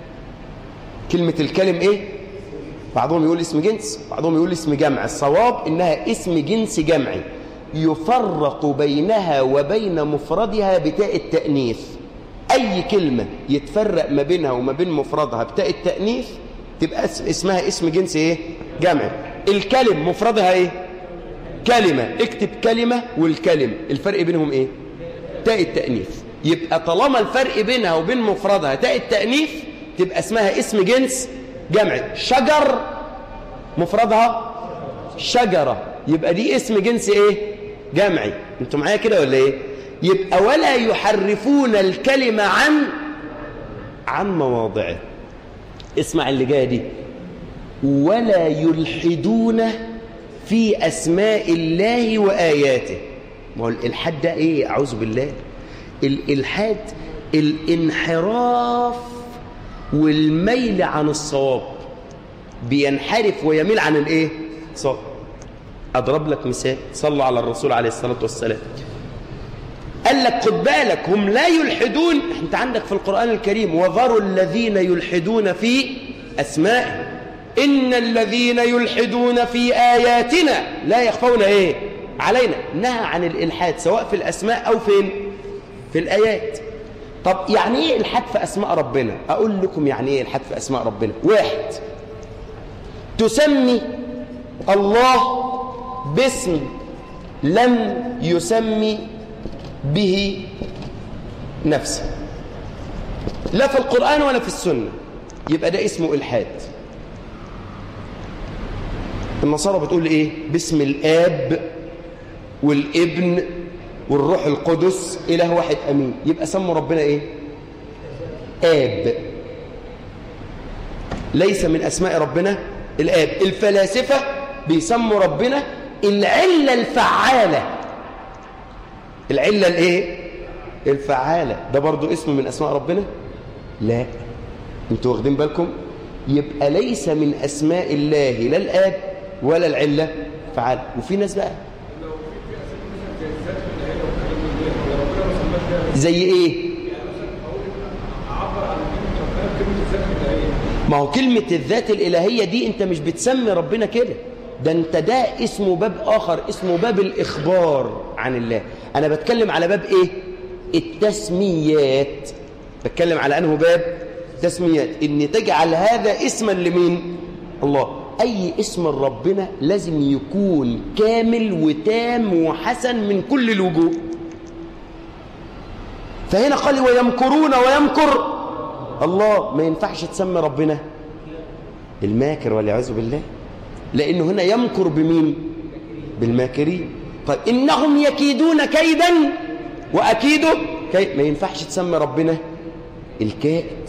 كلمة الكلم ايه بعضهم يقول اسم جنس بعضهم يقول اسم جمع الصواب انها اسم جنس جمعي يفرق بينها وبين مفردها بتاء التأنيث أي كلمة يتفرق ما بينها وما بين مفردها بتاء التأنيث تبقى اسمها اسم جنس ايه جمع الكلم مفردها ايه كلمة اكتب كلمة والكلم الفرق بينهم ايه تاء التأنيث يبقى طالما الفرق بينها وبين مفردها تاء التأنيث تبقى اسمها اسم جنس جمع شجر مفردها شجرة يبقى دي اسم جنس ايه جمعي انتوا معايا كده ولا ايه يبقى ولا يحرفون الكلمة عن عن مواضعه اسمع اللي جايه دي ولا يلحدون في أسماء الله وآياته ما هو الإلحاد ده إيه أعوذ بالله الإلحاد الانحراف والميل عن الصواب بينحرف ويميل عن الإيه صواب أضرب لك مثال صلوا على الرسول عليه الصلاة والسلام قال لك خد بالك هم لا يلحدون انت عندك في القرآن الكريم وذروا الذين يلحدون في أسمائه إن الذين يلحدون في آياتنا لا يخفون إيه علينا نهى عن الإلحاد سواء في الأسماء أو فين في الآيات طب يعني إيه إلحاد في أسماء ربنا أقول لكم يعني إيه إلحاد في أسماء ربنا واحد تسمي الله باسم لم يسمي به نفسه لا في القرآن ولا في السنة يبقى ده اسمه إلحاد النصارى بتقول ايه باسم الاب والابن والروح القدس اله واحد امين يبقى سموا ربنا ايه اب ليس من اسماء ربنا الاب الفلاسفه بيسموا ربنا العله الفعاله العله الايه الفعاله ده برضو اسم من اسماء ربنا لا انتوا واخدين بالكم يبقى ليس من اسماء الله لا الاب ولا العلة فعال وفي ناس بقى زي ايه ما هو كلمة الذات الإلهية دي انت مش بتسمي ربنا كده ده انت ده اسمه باب آخر اسمه باب الإخبار عن الله أنا بتكلم على باب ايه التسميات بتكلم على أنه باب تسميات ان تجعل هذا اسما لمين الله أي اسم ربنا لازم يكون كامل وتام وحسن من كل الوجوه فهنا قال ويمكرون ويمكر الله ما ينفعش تسمي ربنا الماكر والعياذ بالله لأنه هنا يمكر بمين بالماكرين طيب إنهم يكيدون كيدا وأكيد كيد ما ينفعش تسمي ربنا الكائد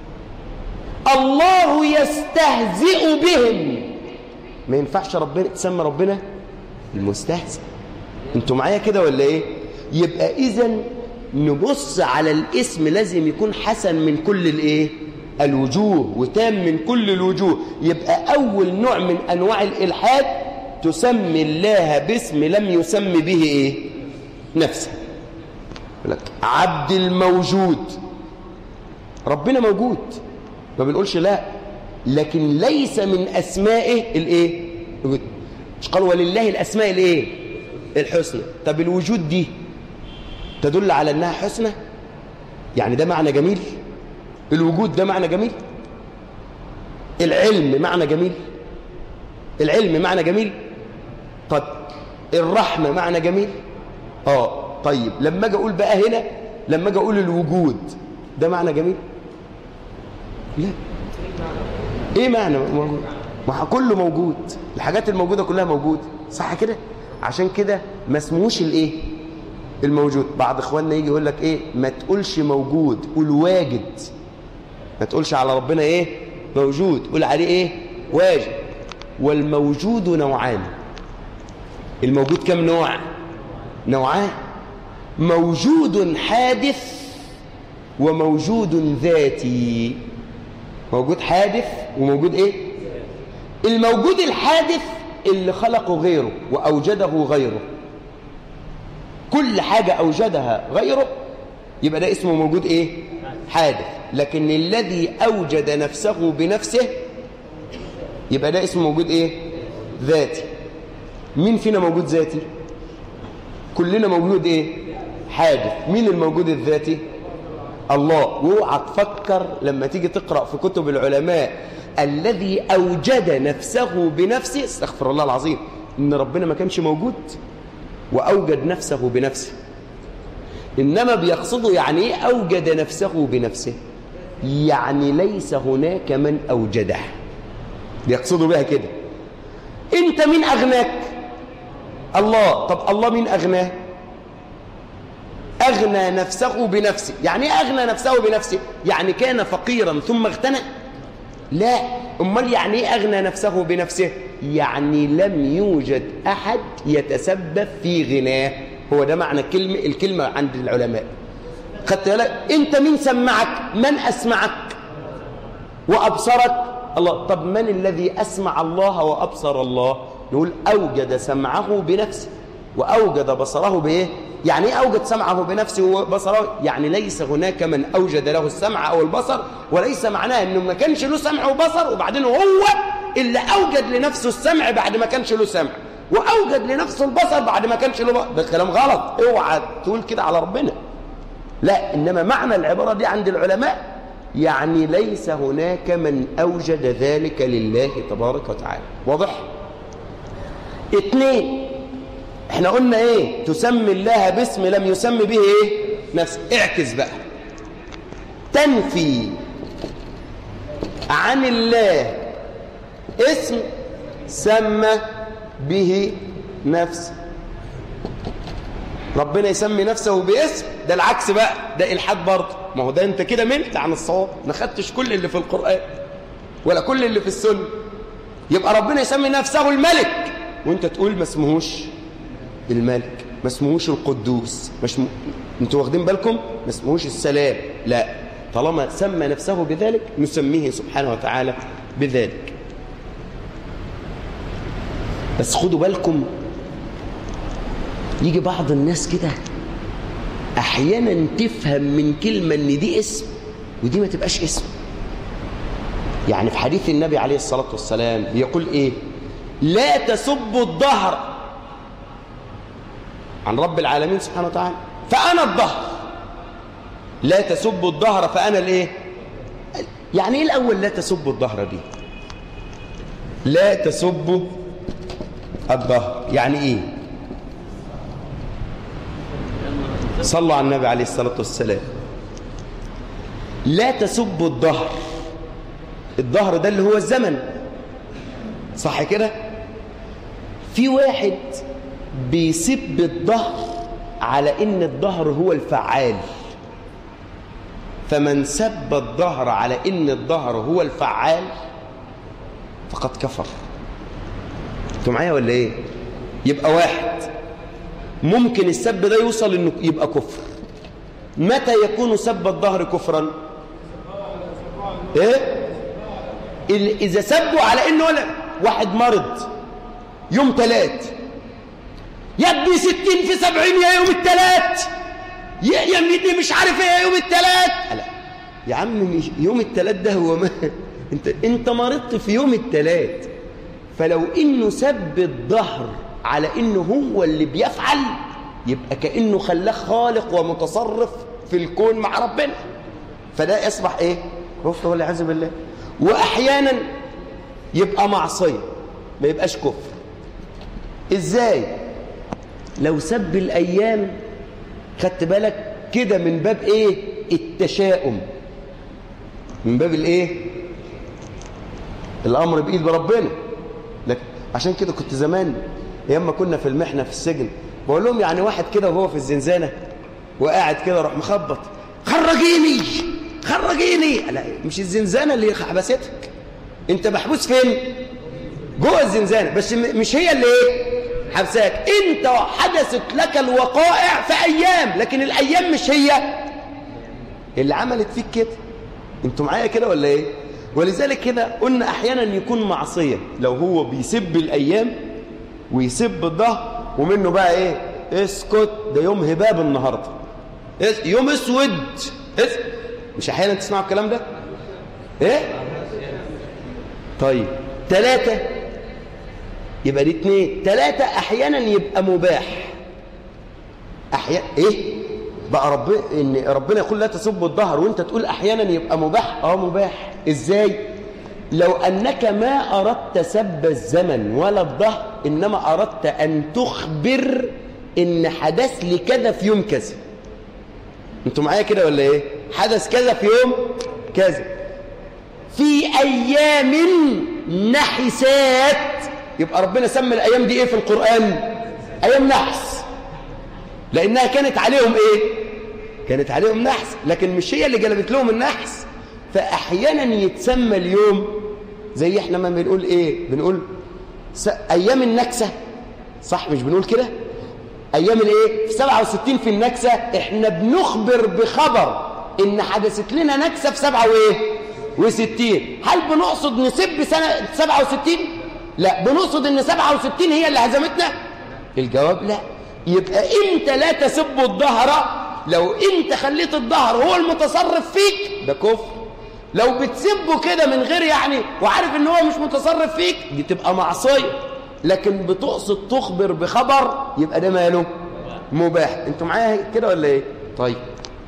الله يستهزئ بهم ما ينفعش ربنا تسمي ربنا المستهزئ انتوا معايا كده ولا ايه يبقى اذا نبص على الاسم لازم يكون حسن من كل الايه الوجوه وتام من كل الوجوه يبقى اول نوع من انواع الالحاد تسمي الله باسم لم يسمي به ايه نفسه لك عبد الموجود ربنا موجود ما بنقولش لا لكن ليس من اسمائه الايه مش قال ولله الاسماء الايه الحسنى طب الوجود دي تدل على انها حسنى يعني ده معنى جميل الوجود ده معنى جميل العلم معنى جميل العلم معنى جميل طب الرحمة معنى جميل اه طيب لما اجي اقول بقى هنا لما اجي اقول الوجود ده معنى جميل لا ايه معنى موجود ما كله موجود الحاجات الموجودة كلها موجودة صح كده عشان كده ما اسموش الايه الموجود بعض اخواننا يجي يقول لك ايه ما تقولش موجود قول واجد ما تقولش على ربنا ايه موجود قول عليه ايه واجد والموجود نوعان الموجود كم نوع نوعان موجود حادث وموجود ذاتي موجود حادث وموجود ايه الموجود الحادث اللي خلقه غيره وأوجده غيره كل حاجة أوجدها غيره يبقى ده اسمه موجود إيه؟ حادث لكن الذي أوجد نفسه بنفسه يبقى ده اسمه موجود إيه؟ ذاتي مين فينا موجود ذاتي؟ كلنا موجود إيه؟ حادث مين الموجود الذاتي؟ الله واوعى تفكر لما تيجي تقرأ في كتب العلماء الذي أوجد نفسه بنفسه استغفر الله العظيم إن ربنا ما كانش موجود وأوجد نفسه بنفسه إنما بيقصده يعني إيه أوجد نفسه بنفسه يعني ليس هناك من أوجده بيقصدوا بها كده أنت مين أغناك الله طب الله مين أغناه أغنى نفسه بنفسه يعني إيه أغنى نفسه بنفسه يعني كان فقيرا ثم اغتنى لا امال يعني ايه اغنى نفسه بنفسه يعني لم يوجد احد يتسبب في غناه هو ده معنى الكلمه الكلمه عند العلماء خدت بالك انت مين سمعك من اسمعك وابصرك الله طب من الذي اسمع الله وابصر الله نقول اوجد سمعه بنفسه واوجد بصره بايه يعني ايه اوجد سمعه بنفسه وبصره يعني ليس هناك من اوجد له السمع او البصر وليس معناه انه ما كانش له سمع وبصر وبعدين هو اللي اوجد لنفسه السمع بعد ما كانش له سمع واوجد لنفسه البصر بعد ما كانش له بصر ده كلام غلط اوعى تقول كده على ربنا لا انما معنى العباره دي عند العلماء يعني ليس هناك من اوجد ذلك لله تبارك وتعالى واضح اثنين احنا قلنا ايه تسمي الله باسم لم يسمي به ايه نفس اعكس بقى تنفي عن الله اسم سمى به نفسه ربنا يسمي نفسه باسم ده العكس بقى ده الحاد برضه ما هو ده انت كده ملت عن الصواب ما خدتش كل اللي في القرآن ولا كل اللي في السنة يبقى ربنا يسمي نفسه الملك وانت تقول ما اسمهوش الملك ما اسمهوش القدوس مش م... انتوا واخدين بالكم ما اسمهوش السلام لا طالما سمى نفسه بذلك نسميه سبحانه وتعالى بذلك بس خدوا بالكم يجي بعض الناس كده احيانا تفهم من كلمه ان دي اسم ودي ما تبقاش اسم يعني في حديث النبي عليه الصلاه والسلام بيقول ايه لا تسبوا الظهر عن رب العالمين سبحانه وتعالى فأنا الظهر لا تسبوا الظهر فأنا الايه يعني ايه الأول لا تسبوا الظهر دي لا تسبوا الظهر يعني ايه صلوا على النبي عليه الصلاة والسلام لا تسبوا الظهر الظهر ده اللي هو الزمن صح كده في واحد بيسب الظهر على ان الظهر هو الفعال فمن سب الظهر على ان الظهر هو الفعال فقد كفر انتوا معايا ولا ايه يبقى واحد ممكن السب ده يوصل انه يبقى كفر متى يكون سب الظهر كفرا ايه ال- اذا سبوا على انه ولا واحد مرض يوم تلات يا ابني ستين في سبعين يا يوم التلات يا يا ابني مش عارف ايه يا يوم التلات لا يا عم مش يوم التلات ده هو ما انت انت مرضت في يوم التلات فلو انه سب الظهر على انه هو اللي بيفعل يبقى كانه خلاه خالق ومتصرف في الكون مع ربنا فده يصبح ايه كفر والعياذ بالله واحيانا يبقى معصيه ما يبقاش كفر ازاي لو سب الايام خدت بالك كده من باب ايه التشاؤم من باب الايه الامر بايد ربنا لكن عشان كده كنت زمان ايام ما كنا في المحنه في السجن بقول لهم يعني واحد كده وهو في الزنزانه وقاعد كده راح مخبط خرجيني خرجيني لا مش الزنزانه اللي حبستك انت محبوس فين جوه الزنزانه بس م- مش هي اللي ايه حبساك انت حدثت لك الوقائع في ايام لكن الايام مش هي اللي عملت فيك كده انتوا معايا كده ولا ايه ولذلك كده قلنا احيانا يكون معصيه لو هو بيسب الايام ويسب الظهر ومنه بقى ايه اسكت ده يوم هباب النهارده اس- يوم اسود اس- مش احيانا تسمعوا الكلام ده ايه طيب ثلاثة يبقى دي اتنين ثلاثة احيانا يبقى مباح احيانا ايه بقى رب ان ربنا يقول لا تسبوا الظهر وانت تقول احيانا يبقى مباح اه مباح ازاي لو انك ما اردت سب الزمن ولا الظهر انما اردت ان تخبر ان حدث لي كذا في يوم كذا انتوا معايا كده ولا ايه حدث كذا في يوم كذا في ايام نحسات يبقى ربنا سمى الايام دي ايه في القران ايام نحس لانها كانت عليهم ايه كانت عليهم نحس لكن مش هي اللي جلبت لهم النحس فاحيانا يتسمى اليوم زي احنا ما بنقول ايه بنقول س... ايام النكسه صح مش بنقول كده ايام الايه في 67 في النكسه احنا بنخبر بخبر ان حدثت لنا نكسه في 7 وايه و60 هل بنقصد نسب سنه 67 لا بنقصد ان 67 هي اللي هزمتنا الجواب لا يبقى انت لا تسب الظهر لو انت خليت الظهر هو المتصرف فيك ده كفر لو بتسبه كده من غير يعني وعارف ان هو مش متصرف فيك دي تبقى معصيه لكن بتقصد تخبر بخبر يبقى ده ماله مباح انتوا معايا كده ولا ايه طيب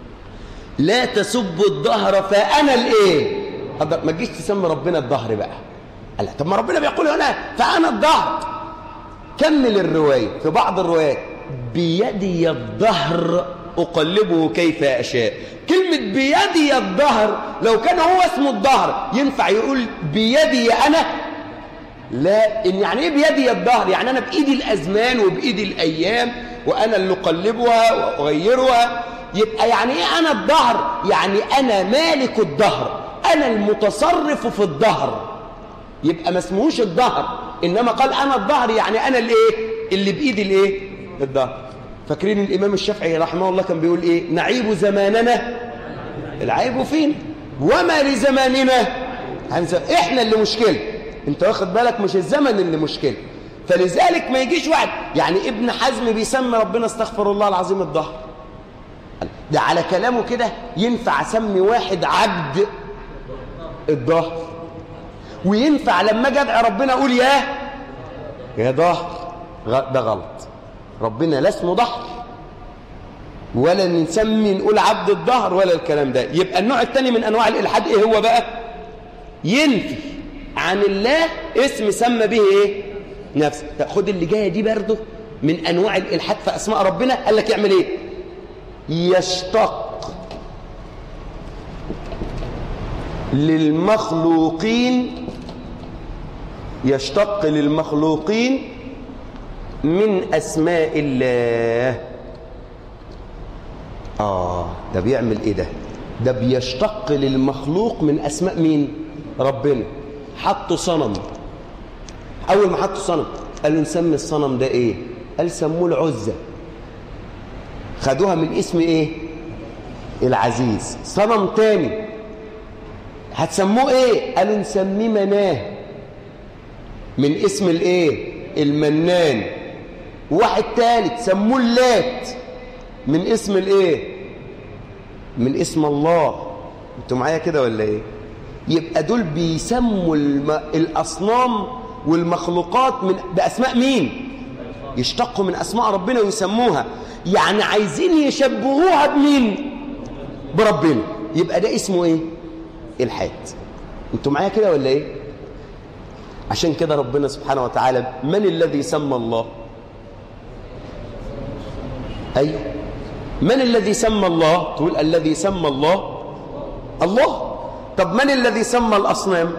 لا تسبوا الظهر فانا الايه أقدر- ما تجيش تسمي ربنا الظهر بقى لا طب ما ربنا بيقول هنا فانا الظهر كمل الروايه في بعض الروايات بيدي الظهر اقلبه كيف اشاء كلمه بيدي الظهر لو كان هو اسمه الظهر ينفع يقول بيدي انا لا إن يعني ايه بيدي الظهر يعني انا بايدي الازمان وبايدي الايام وانا اللي اقلبها واغيرها يبقى يعني ايه انا الظهر يعني انا مالك الظهر انا المتصرف في الظهر يبقى ما اسمهوش الظهر انما قال انا الظهر يعني انا الايه اللي بايدي الايه الظهر فاكرين الامام الشافعي رحمه الله كان بيقول ايه نعيب زماننا العيب فينا وما لزماننا هنز- احنا اللي مشكله انت واخد بالك مش الزمن اللي مشكله فلذلك ما يجيش واحد يعني ابن حزم بيسمي ربنا استغفر الله العظيم الظهر ده على كلامه كده ينفع اسمي واحد عبد الظهر وينفع لما اجي ادعي ربنا اقول يا يا ظهر غ- ده غلط ربنا لا اسمه ظهر ولا نسمي نقول عبد الظهر ولا الكلام ده يبقى النوع الثاني من انواع الالحاد ايه هو بقى ينفي عن الله اسم سمى به ايه نفسه خد اللي جايه دي برضه من انواع الالحاد في اسماء ربنا قال لك يعمل ايه يشتق للمخلوقين يشتق للمخلوقين من أسماء الله آه ده بيعمل إيه ده ده بيشتق للمخلوق من أسماء مين ربنا حطوا صنم أول ما حطوا صنم قالوا نسمي الصنم ده إيه قال سموه العزة خدوها من اسم إيه العزيز صنم تاني هتسموه إيه قالوا نسميه مناه من اسم الإيه المنان واحد ثالث سموه اللات من اسم الايه من اسم الله انتوا معايا كده ولا ايه يبقى دول بيسموا الم... الاصنام والمخلوقات من باسماء مين يشتقوا من اسماء ربنا ويسموها يعني عايزين يشبهوها بمين بربنا يبقى ده اسمه ايه الحاد انتوا معايا كده ولا ايه عشان كده ربنا سبحانه وتعالى من الذي سمى الله أيوه من الذي سمى الله تقول الذي سمى الله الله طب من الذي سمى الأصنام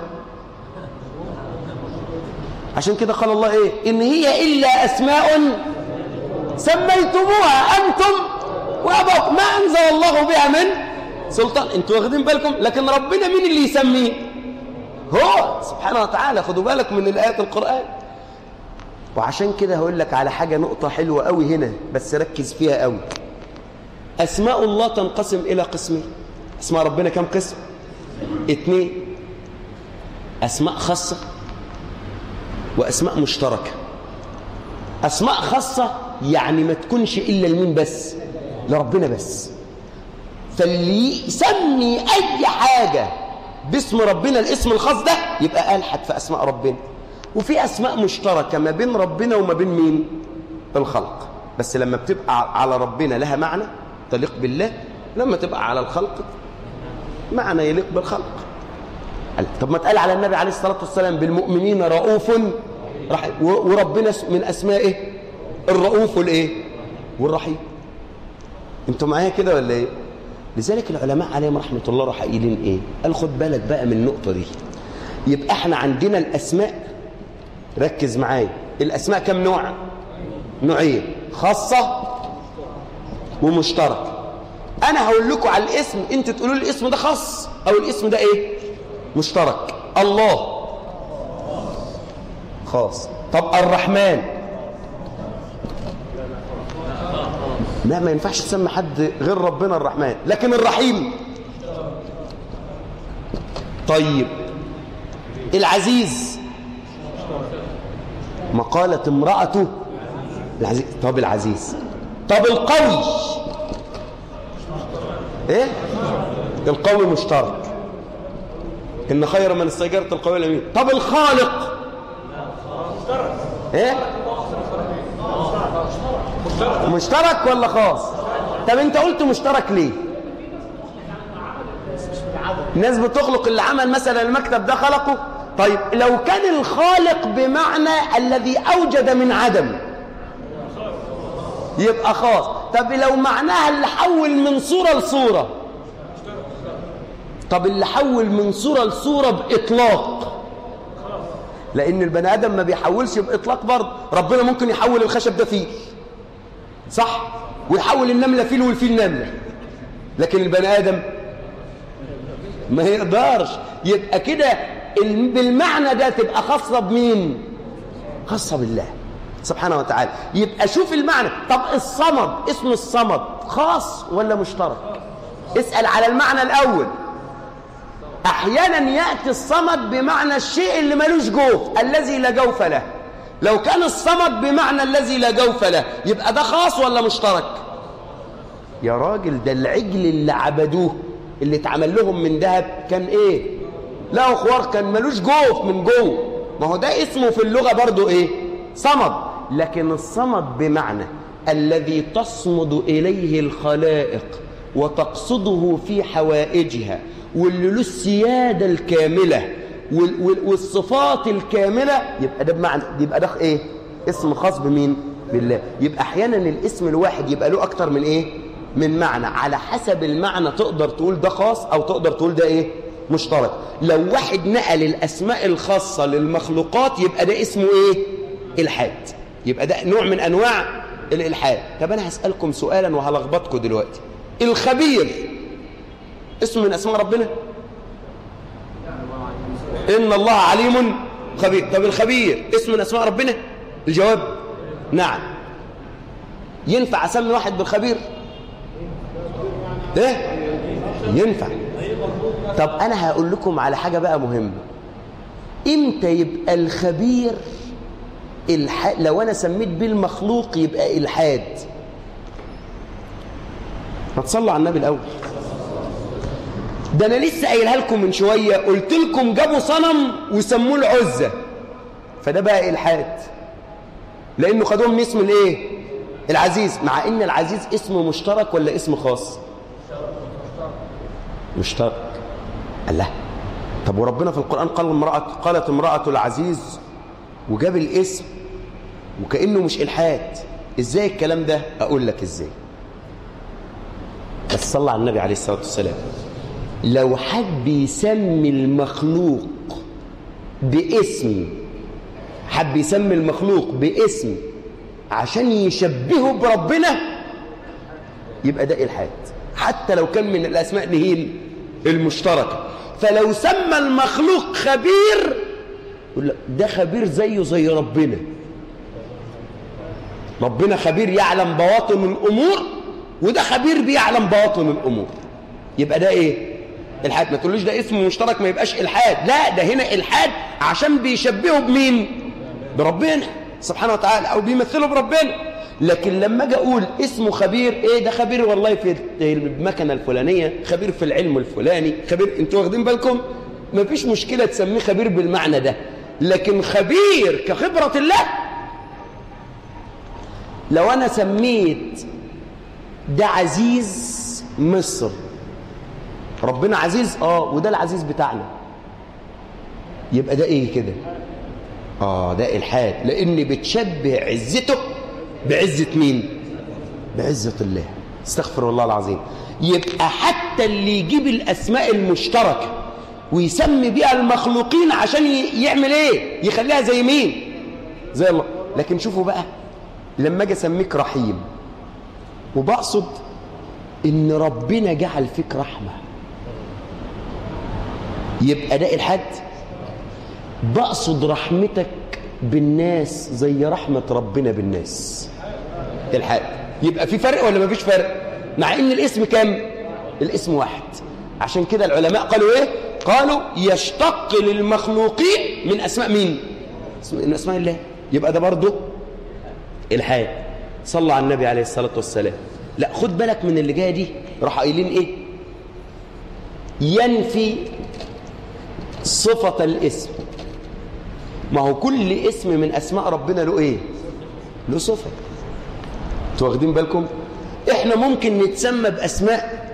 عشان كده قال الله إيه إن هي إلا أسماء سميتموها أنتم وأبوكم ما أنزل الله بها من سلطان أنتوا واخدين بالكم لكن ربنا مين اللي يسميه هو سبحانه وتعالى خدوا بالك من الآيات القرآن وعشان كده هقول لك على حاجة نقطة حلوة قوي هنا بس ركز فيها قوي أسماء الله تنقسم إلى قسمين أسماء ربنا كم قسم اتنين أسماء خاصة وأسماء مشتركة أسماء خاصة يعني ما تكونش إلا لمين بس لربنا بس فاللي يسمي أي حاجة باسم ربنا الاسم الخاص ده يبقى ألحد في أسماء ربنا وفي أسماء مشتركة ما بين ربنا وما بين مين الخلق بس لما بتبقى على ربنا لها معنى تليق بالله لما تبقى على الخلق معنى يليق بالخلق طب ما تقال على النبي عليه الصلاة والسلام بالمؤمنين رؤوف رحيم وربنا من أسمائه الرؤوف والإيه والرحيم انتوا معايا كده ولا ايه لذلك العلماء عليهم رحمة الله راح قايلين ايه قال خد بالك بقى من النقطة دي يبقى احنا عندنا الأسماء ركز معايا الأسماء كم نوع نوعين خاصة ومشترك أنا هقول لكم على الاسم أنتوا تقولوا لي الاسم ده خاص أو الاسم ده إيه مشترك الله خاص طب الرحمن لا ما ينفعش تسمي حد غير ربنا الرحمن لكن الرحيم طيب العزيز ما قالت امرأته العزيز طب العزيز طب القوي ايه القوي مشترك ان خير من استجرت القوي الامين طب الخالق ايه مشترك ولا خاص طب انت قلت مشترك ليه الناس بتخلق اللي عمل مثلا المكتب ده خلقه طيب لو كان الخالق بمعنى الذي أوجد من عدم يبقى خاص طب لو معناها اللي حول من صورة لصورة طب اللي حول من صورة لصورة بإطلاق لأن البني آدم ما بيحولش بإطلاق برضه ربنا ممكن يحول الخشب ده فيل صح ويحول النملة فيل والفيل نملة لكن البني آدم ما يقدرش يبقى كده بالمعنى ده تبقى خاصة بمين خاصة بالله سبحانه وتعالى يبقى شوف المعنى طب الصمد اسم الصمد خاص ولا مشترك اسأل على المعنى الأول أحيانا يأتي الصمد بمعنى الشيء اللي ملوش جوف الذي لا جوف له لو كان الصمد بمعنى الذي لا جوف له يبقى ده خاص ولا مشترك يا راجل ده العجل اللي عبدوه اللي اتعمل لهم من ذهب كان ايه لا خوار كان ملوش جوف من جوه ما هو ده اسمه في اللغة برضو ايه صمد لكن الصمد بمعنى الذي تصمد إليه الخلائق وتقصده في حوائجها واللي له السيادة الكاملة والصفات الكاملة يبقى ده بمعنى يبقى ده ايه اسم خاص بمين بالله يبقى احيانا الاسم الواحد يبقى له اكتر من ايه من معنى على حسب المعنى تقدر تقول ده خاص او تقدر تقول ده ايه مشترك لو واحد نقل الأسماء الخاصة للمخلوقات يبقى ده اسمه إيه إلحاد يبقى ده نوع من أنواع الإلحاد طب أنا هسألكم سؤالا وهلخبطكم دلوقتي الخبير اسم من أسماء ربنا إن الله عليم خبير طب الخبير اسم من أسماء ربنا الجواب نعم ينفع أسمي واحد بالخبير ايه ينفع طب انا هقول لكم على حاجة بقى مهمة امتى يبقى الخبير الح... لو انا سميت بيه المخلوق يبقى الحاد هتصلوا على النبي الاول ده انا لسه قايلها لكم من شويه قلت لكم جابوا صنم وسموه العزة فده بقى الحاد لانه خدوه من اسم الايه العزيز مع ان العزيز اسم مشترك ولا اسم خاص مشترك الله طب وربنا في القرآن قال امرأة قالت امرأة العزيز وجاب الاسم وكأنه مش إلحاد ازاي الكلام ده اقول لك ازاي بس صلى على النبي عليه الصلاة والسلام لو حد يسمي المخلوق باسم حب يسمي المخلوق باسم عشان يشبهه بربنا يبقى ده إلحاد حتى لو كان من الأسماء نهين المشتركة فلو سمى المخلوق خبير يقول لك ده خبير زيه زي ربنا ربنا خبير يعلم بواطن الأمور وده خبير بيعلم بواطن الأمور يبقى ده إيه الحاد ما تقولوش ده اسم مشترك ما يبقاش الحاد لا ده هنا الحاد عشان بيشبهه بمين بربنا سبحانه وتعالى او بيمثله بربنا لكن لما اجي اقول اسمه خبير ايه ده خبير والله في المكنه الفلانيه خبير في العلم الفلاني خبير انتوا واخدين بالكم ما فيش مشكله تسميه خبير بالمعنى ده لكن خبير كخبره الله لو انا سميت ده عزيز مصر ربنا عزيز اه وده العزيز بتاعنا يبقى ده ايه كده اه ده الحاد لان بتشبه عزته بعزه مين بعزه الله استغفر الله العظيم يبقى حتى اللي يجيب الاسماء المشتركه ويسمي بيها المخلوقين عشان يعمل ايه يخليها زي مين زي الله لكن شوفوا بقى لما اجي اسميك رحيم وبقصد ان ربنا جعل فيك رحمه يبقى ده الحد بقصد رحمتك بالناس زي رحمة ربنا بالناس الحد يبقى في فرق ولا مفيش فرق مع ان الاسم كام الاسم واحد عشان كده العلماء قالوا ايه قالوا يشتق للمخلوقين من اسماء مين من اسماء الله يبقى ده برضه الحاد صلى على النبي عليه الصلاة والسلام لا خد بالك من اللي جايه دي راح قايلين ايه ينفي صفة الاسم ما هو كل اسم من أسماء ربنا له إيه له صفة انتوا واخدين بالكم إحنا ممكن نتسمى بأسماء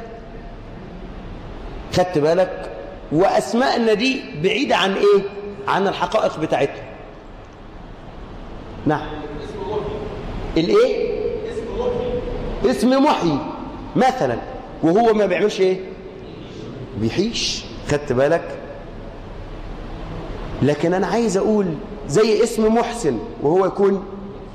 خدت بالك وأسماءنا دي بعيدة عن إيه عن الحقائق بتاعتنا نعم الإيه اسم محيي مثلا وهو ما بيعملش إيه بيحيش خدت بالك لكن أنا عايز أقول زي اسم محسن وهو يكون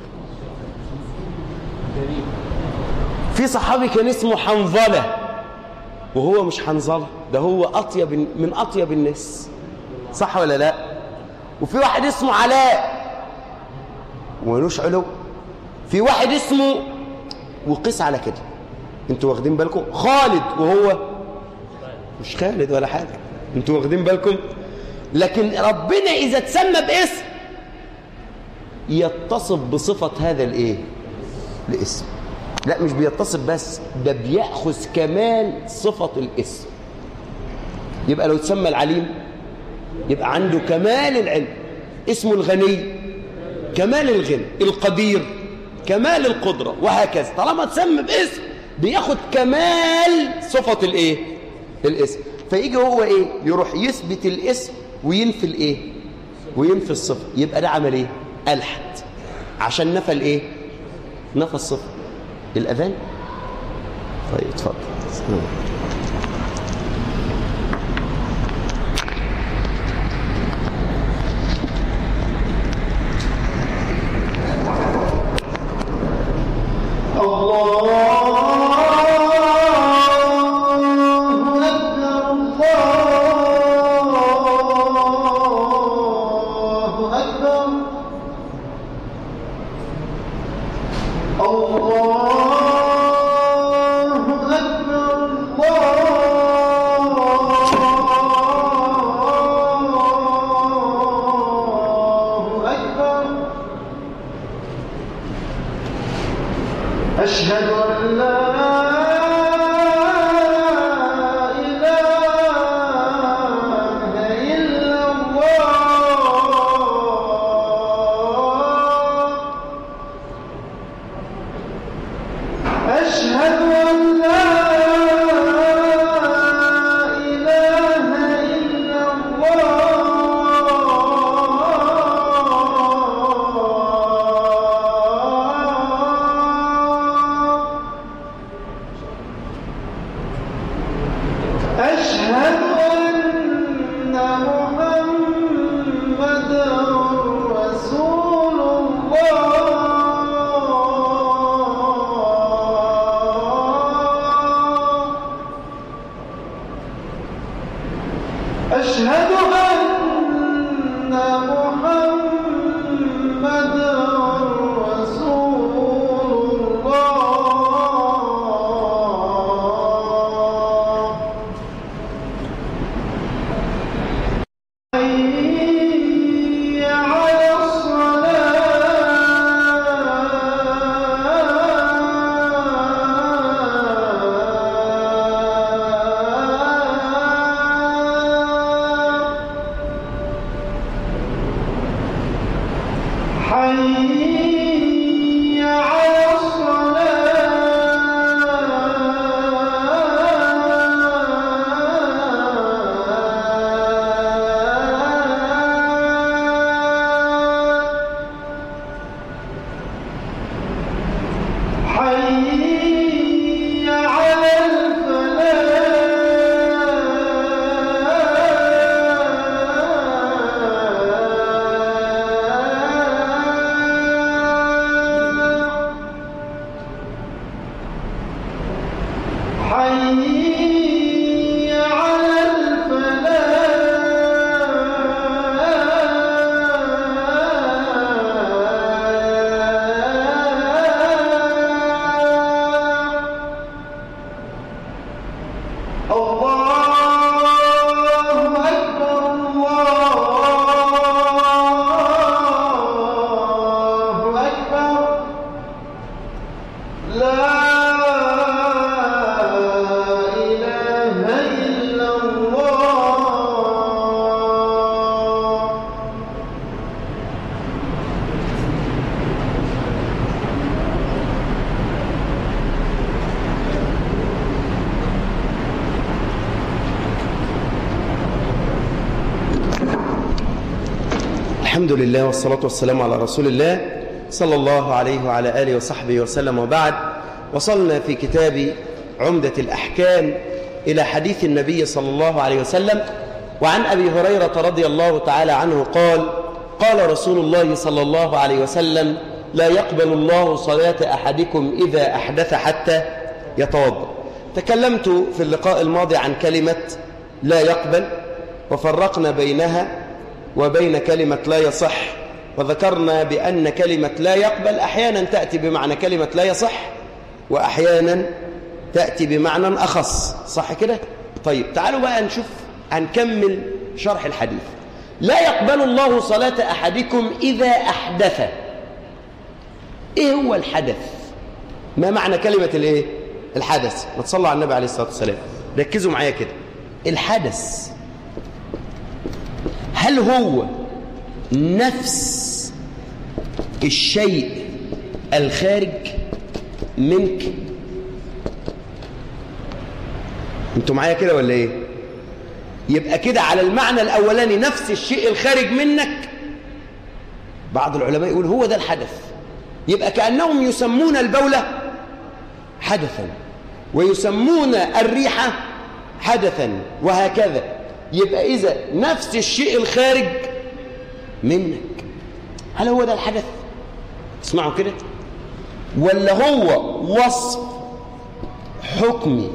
في صحابي كان اسمه حنظلة وهو مش حنظلة ده هو أطيب من أطيب الناس صح ولا لا وفي واحد اسمه علاء وملوش علو في واحد اسمه وقيس على كده انتوا واخدين بالكم خالد وهو مش خالد ولا حاجة انتوا واخدين بالكم لكن ربنا إذا تسمى باسم يتصف بصفة هذا الايه الاسم لا مش بيتصف بس ده بيأخذ كمال صفة الاسم يبقى لو تسمى العليم يبقى عنده كمال العلم اسمه الغني كمال الغنى القدير كمال القدرة وهكذا طالما تسمى باسم بياخد كمال صفة الايه الاسم فيجي هو ايه يروح يثبت الاسم وينفي الايه وينفي الصفة يبقى ده عمل ايه ألحد عشان نفى الايه نفى الصفة الأذان طيب اتفضل أكبر الله أكبر الله أكبر أشهد أن لا إله إلا الله أشهد أن لا إله إلا الله أشهد أن محمدا رسول الله أشهد أن محمدا رسول الله حي على الصلاة حي على الصلاة حي على الفلاح حي على الفلاح الله أكبر الله أكبر لا إله إلا الله الحمد لله والصلاة والسلام على رسول الله صلى الله عليه وعلى آله وصحبه وسلم وبعد وصلنا في كتاب عمدة الأحكام إلى حديث النبي صلى الله عليه وسلم وعن أبي هريرة رضي الله تعالى عنه قال قال رسول الله صلى الله عليه وسلم لا يقبل الله صلاة أحدكم إذا أحدث حتى يتوضأ تكلمت في اللقاء الماضي عن كلمة لا يقبل وفرقنا بينها وبين كلمة لا يصح وذكرنا بأن كلمة لا يقبل أحيانا تأتي بمعنى كلمة لا يصح وأحيانا تأتي بمعنى أخص صح كده؟ طيب تعالوا بقى نشوف هنكمل شرح الحديث لا يقبل الله صلاة أحدكم إذا أحدث إيه هو الحدث؟ ما معنى كلمة الإيه؟ الحدث ما تصلوا على النبي عليه الصلاة والسلام ركزوا معايا كده الحدث هل هو نفس الشيء الخارج منك انتوا معايا كده ولا ايه يبقى كده على المعنى الاولاني نفس الشيء الخارج منك بعض العلماء يقول هو ده الحدث يبقى كانهم يسمون البوله حدثا ويسمون الريحه حدثا وهكذا يبقى إذا نفس الشيء الخارج منك هل هو ده الحدث اسمعوا كده ولا هو وصف حكمي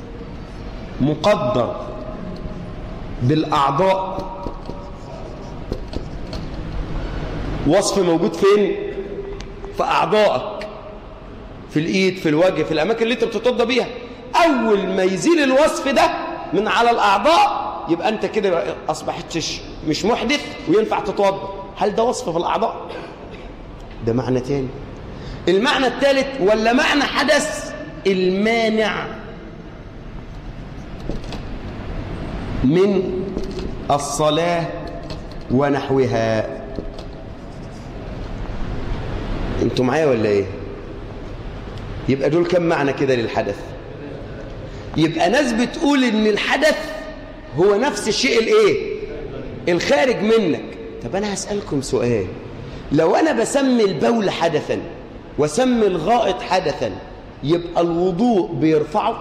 مقدر بالأعضاء وصف موجود فين في اعضائك في الايد في الوجه في الاماكن اللي انت بتتوضى بيها اول ما يزيل الوصف ده من على الاعضاء يبقى انت كده بقى اصبحتش مش محدث وينفع تتوضى هل ده وصف في الاعضاء ده معنى تاني المعنى الثالث ولا معنى حدث المانع من الصلاة ونحوها انتوا معايا ولا ايه يبقى دول كم معنى كده للحدث يبقى ناس بتقول ان الحدث هو نفس الشيء الايه الخارج منك طب انا هسألكم سؤال لو انا بسمي البول حدثا وسمي الغائط حدثا يبقى الوضوء بيرفعه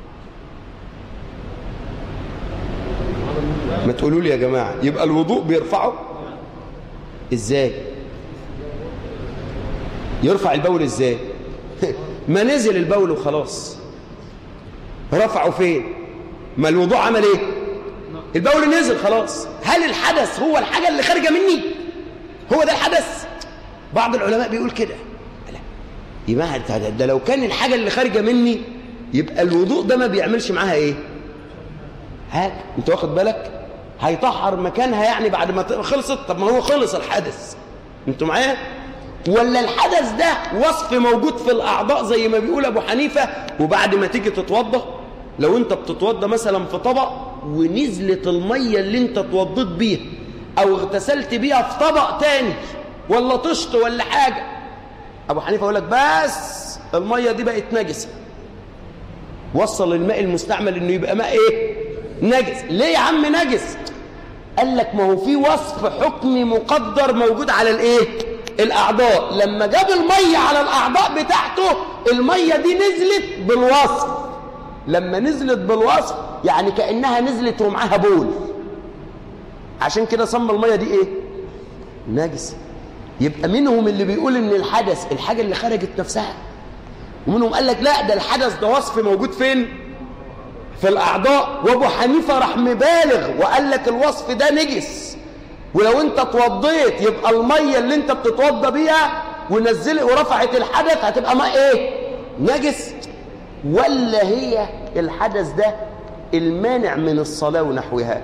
ما تقولوا لي يا جماعة يبقى الوضوء بيرفعه ازاي يرفع البول ازاي ما نزل البول وخلاص رفعه فين ما الوضوء عمل ايه البول نزل خلاص هل الحدث هو الحاجة اللي خارجة مني هو ده الحدث بعض العلماء بيقول كده لا يبقى ده, ده لو كان الحاجة اللي خارجة مني يبقى الوضوء ده ما بيعملش معاها ايه حاجة انت واخد بالك هيطهر مكانها يعني بعد ما خلصت طب ما هو خلص الحدث انتوا معايا ولا الحدث ده وصف موجود في الأعضاء زي ما بيقول أبو حنيفة وبعد ما تيجي تتوضى لو انت بتتوضى مثلا في طبق ونزلت المية اللي انت اتوضيت بيها او اغتسلت بيها في طبق تاني ولا طشت ولا حاجة أبو حنيفة يقول لك بس المية دي بقت نجسة وصل الماء المستعمل انه يبقى ماء ايه نجس ليه يا عم نجس قال لك ما هو في وصف حكمي مقدر موجود على الايه الاعضاء لما جاب الميه على الاعضاء بتاعته الميه دي نزلت بالوصف لما نزلت بالوصف يعني كانها نزلت ومعاها بول عشان كده سمى الميه دي ايه نجس يبقى منهم اللي بيقول ان الحدث الحاجه اللي خرجت نفسها ومنهم قال لك لا ده الحدث ده وصف موجود فين في الأعضاء وأبو حنيفة راح مبالغ وقال لك الوصف ده نجس ولو انت اتوضيت يبقى المية اللي انت بتتوضى بيها ونزلت ورفعت الحدث هتبقى ماء ايه نجس ولا هي الحدث ده المانع من الصلاة ونحوها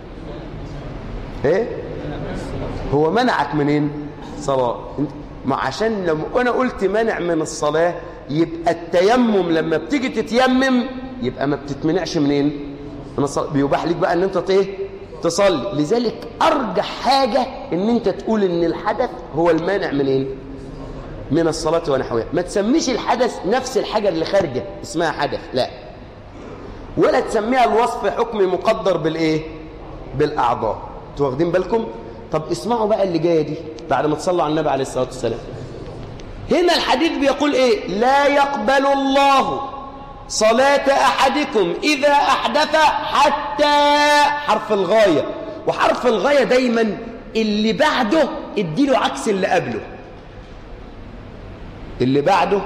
ايه هو منعك منين صلاة ما عشان لما انا قلت منع من الصلاة يبقى التيمم لما بتيجي تتيمم يبقى ما بتتمنعش منين من الصلاة بيباح لك بقى ان انت ايه تصلي لذلك ارجح حاجة ان انت تقول ان الحدث هو المانع منين من الصلاة ونحوها ما تسميش الحدث نفس الحاجة اللي خارجة اسمها حدث لا ولا تسميها الوصف حكمي مقدر بالايه بالاعضاء انتوا واخدين بالكم طب اسمعوا بقى اللي جايه دي بعد ما تصلوا على النبي عليه الصلاه والسلام هنا الحديث بيقول ايه لا يقبل الله صلاة أحدكم إذا أحدث حتى حرف الغاية وحرف الغاية دايما اللي بعده اديله عكس اللي قبله اللي بعده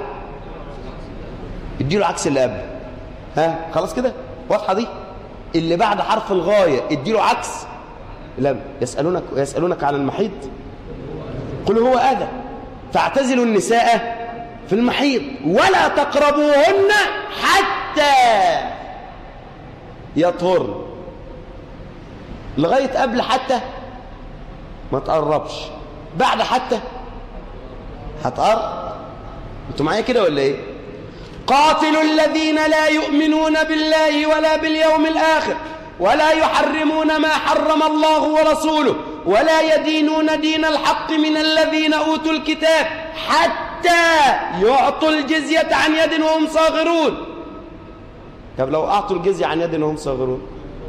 اديله عكس اللي قبله ها خلاص كده واضحة دي اللي بعد حرف الغاية اديله عكس لم يسألونك يسألونك عن المحيط قل هو أذى فاعتزلوا النساء في المحيط ولا تقربوهن حتى يطهرن لغاية قبل حتى ما تقربش بعد حتى هتقرب انتوا معايا كده ولا ايه قاتلوا الذين لا يؤمنون بالله ولا باليوم الآخر ولا يحرمون ما حرم الله ورسوله ولا يدينون دين الحق من الذين أوتوا الكتاب حتى يعطوا الجزية عن يد وهم صاغرون طب لو أعطوا الجزية عن يد وهم صاغرون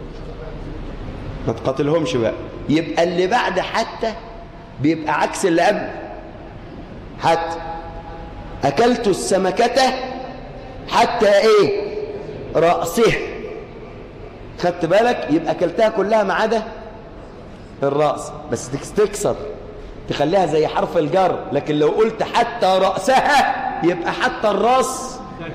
ما تقاتلهمش بقى يبقى اللي بعد حتى بيبقى عكس اللي قبل حتى أكلت السمكة حتى إيه رأسه خدت بالك يبقى أكلتها كلها ما عدا الرأس بس تكسر تخليها زي حرف الجر لكن لو قلت حتى رأسها يبقى حتى الرأس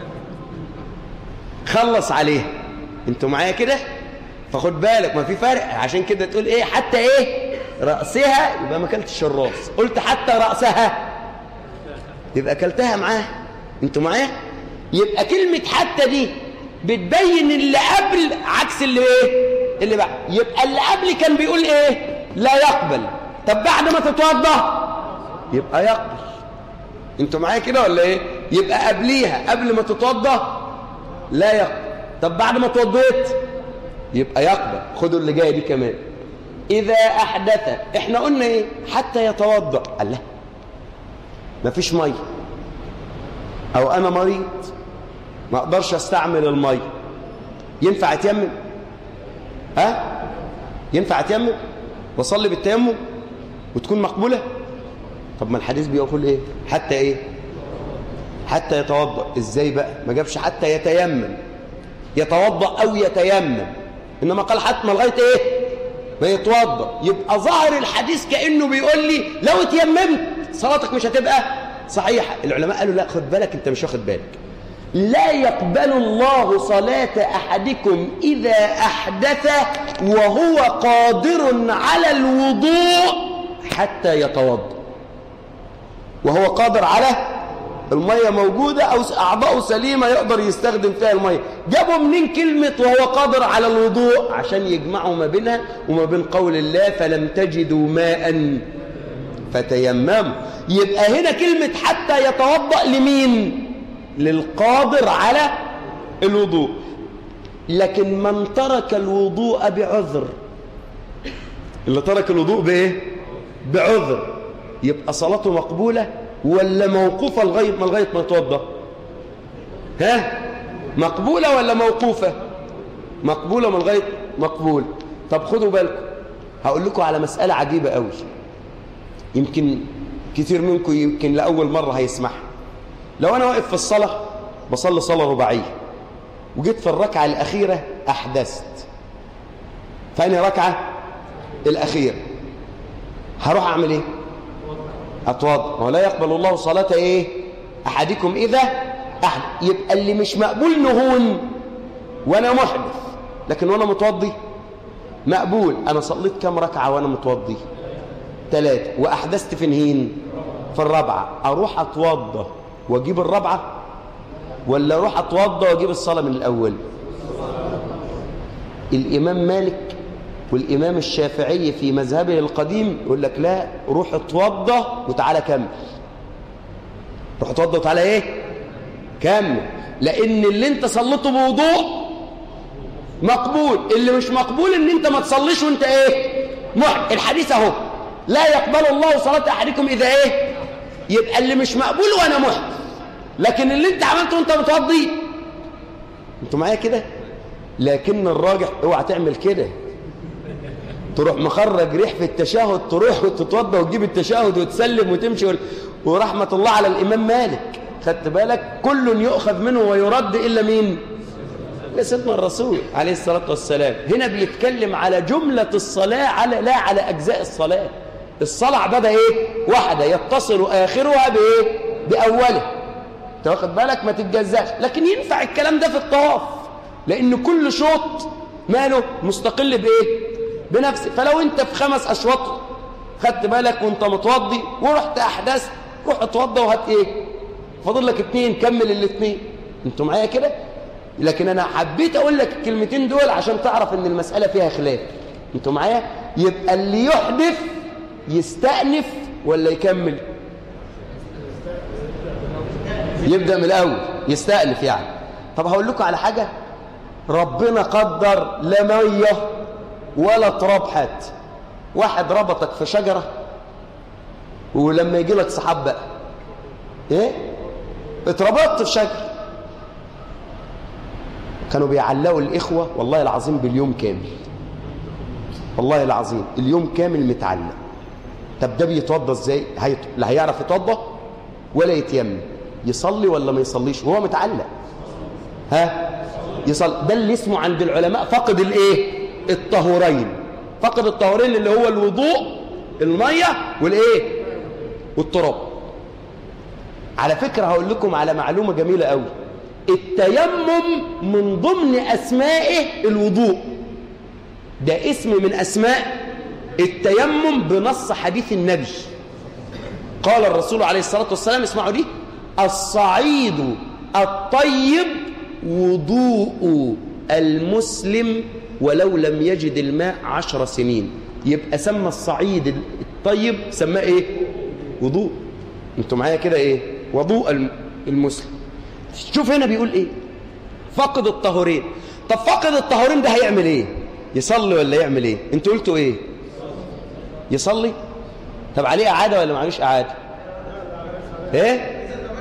خلص عليها انتوا معايا كده فخد بالك ما في فرق عشان كده تقول ايه حتى ايه رأسها يبقى ما اكلتش الراس قلت حتى رأسها يبقى اكلتها معاه انتوا معايا يبقى كلمة حتى دي بتبين اللي قبل عكس اللي ايه اللي بعد يبقى اللي قبل كان بيقول ايه لا يقبل طب بعد ما تتوضا يبقى يقبل انتوا معايا كده ولا ايه يبقى قبليها قبل ما تتوضا لا يقبل طب بعد ما توضيت يبقى يقبل خدوا اللي جايه دي كمان اذا احدث احنا قلنا ايه حتى يتوضا الله مفيش ميه او انا مريض ما اقدرش استعمل الميه ينفع اتيمم ها ينفع اتيمم واصلي بالتيمم وتكون مقبوله طب ما الحديث بيقول ايه حتى ايه حتى يتوضا ازاي بقى ما جابش حتى يتيمم يتوضا او يتيمم انما قال حتى ما لغايه ايه ما يتوضا يبقى ظاهر الحديث كانه بيقول لي لو اتيممت صلاتك مش هتبقى صحيحه العلماء قالوا لا خد بالك انت مش واخد بالك لا يقبل الله صلاة أحدكم إذا أحدث وهو قادر على الوضوء حتى يتوضا وهو قادر على المية موجودة أو أعضاء سليمة يقدر يستخدم فيها المية جابوا منين كلمة وهو قادر على الوضوء عشان يجمعوا ما بينها وما بين قول الله فلم تجدوا ماء فتيمموا يبقى هنا كلمة حتى يتوضأ لمين للقادر على الوضوء لكن من ترك الوضوء بعذر اللي ترك الوضوء بايه بعذر يبقى صلاته مقبولة ولا موقوفة لغاية ما لغاية ما يتوضا ها مقبولة ولا موقوفة مقبولة من لغاية مقبول طب خدوا بالكم هقول لكم على مسألة عجيبة قوي يمكن كتير منكم يمكن لأول مرة هيسمعها لو أنا واقف في الصلاة بصلي صلاة رباعية وجيت في الركعة الأخيرة أحدثت فأني ركعة الأخيرة هروح أعمل إيه أتوضى ولا يقبل الله صلاة إيه أحدكم إذا أحد يبقى اللي مش مقبول نهون وأنا محدث لكن وأنا متوضي مقبول أنا صليت كم ركعة وأنا متوضي ثلاثة وأحدثت في نهين في الرابعة أروح أتوضى وأجيب الرابعة ولا أروح أتوضى وأجيب الصلاة من الأول الإمام مالك والإمام الشافعي في مذهبه القديم يقول لك لا روح اتوضى وتعالى كمل روح اتوضى وتعالى ايه كمل لأن اللي انت صليته بوضوء مقبول اللي مش مقبول ان انت ما تصليش وانت ايه محد الحديث اهو لا يقبل الله صلاة أحدكم إذا ايه يبقى اللي مش مقبول وانا محد لكن اللي انت عملته وانت متوضي انتوا معايا كده لكن الراجح اوعى تعمل كده تروح مخرج ريح في التشهد تروح وتتوضى وتجيب التشهد وتسلم وتمشي ورحمة الله على الإمام مالك خدت بالك كل يؤخذ منه ويرد إلا مين سيدنا الرسول عليه الصلاة والسلام هنا بيتكلم على جملة الصلاة على لا على أجزاء الصلاة الصلاة عبادة إيه واحدة يتصل آخرها بإيه بأوله انت واخد بالك ما تتجزاش لكن ينفع الكلام ده في الطواف لأن كل شوط ماله مستقل بإيه بنفسه فلو انت في خمس اشواط خدت بالك وانت متوضي ورحت احدثت روح اتوضى وهات ايه فاضل لك اتنين كمل الاتنين انتوا معايا كده لكن انا حبيت اقول لك الكلمتين دول عشان تعرف ان المسألة فيها خلاف انتوا معايا يبقى اللي يحدث يستأنف ولا يكمل يبدأ من الاول يستأنف يعني طب هقول لكم على حاجة ربنا قدر لا ميه ولا تراب حات واحد ربطك في شجرة ولما يجي لك صحاب بقى ايه اتربطت في شجرة كانوا بيعلقوا الإخوة والله العظيم باليوم كامل والله العظيم اليوم كامل متعلق طب ده بيتوضى ازاي هيت... لا هيعرف يتوضى ولا يتيمم يصلي ولا ما يصليش وهو متعلق ها يصلي ده اللي اسمه عند العلماء فقد الايه الطهورين فقد الطهورين اللي هو الوضوء المية والايه والتراب على فكرة هقول لكم على معلومة جميلة قوي التيمم من ضمن أسمائه الوضوء ده اسم من أسماء التيمم بنص حديث النبي قال الرسول عليه الصلاة والسلام اسمعوا دي الصعيد الطيب وضوء المسلم ولو لم يجد الماء عشر سنين يبقى سمى الصعيد الطيب سماه ايه وضوء انتوا معايا كده ايه وضوء الم- المسلم شوف هنا بيقول ايه فقد الطهورين طب فقد الطهورين ده هيعمل ايه يصلي ولا يعمل ايه انتوا قلتوا ايه يصلي طب عليه اعاده ولا معلوش اعاده ايه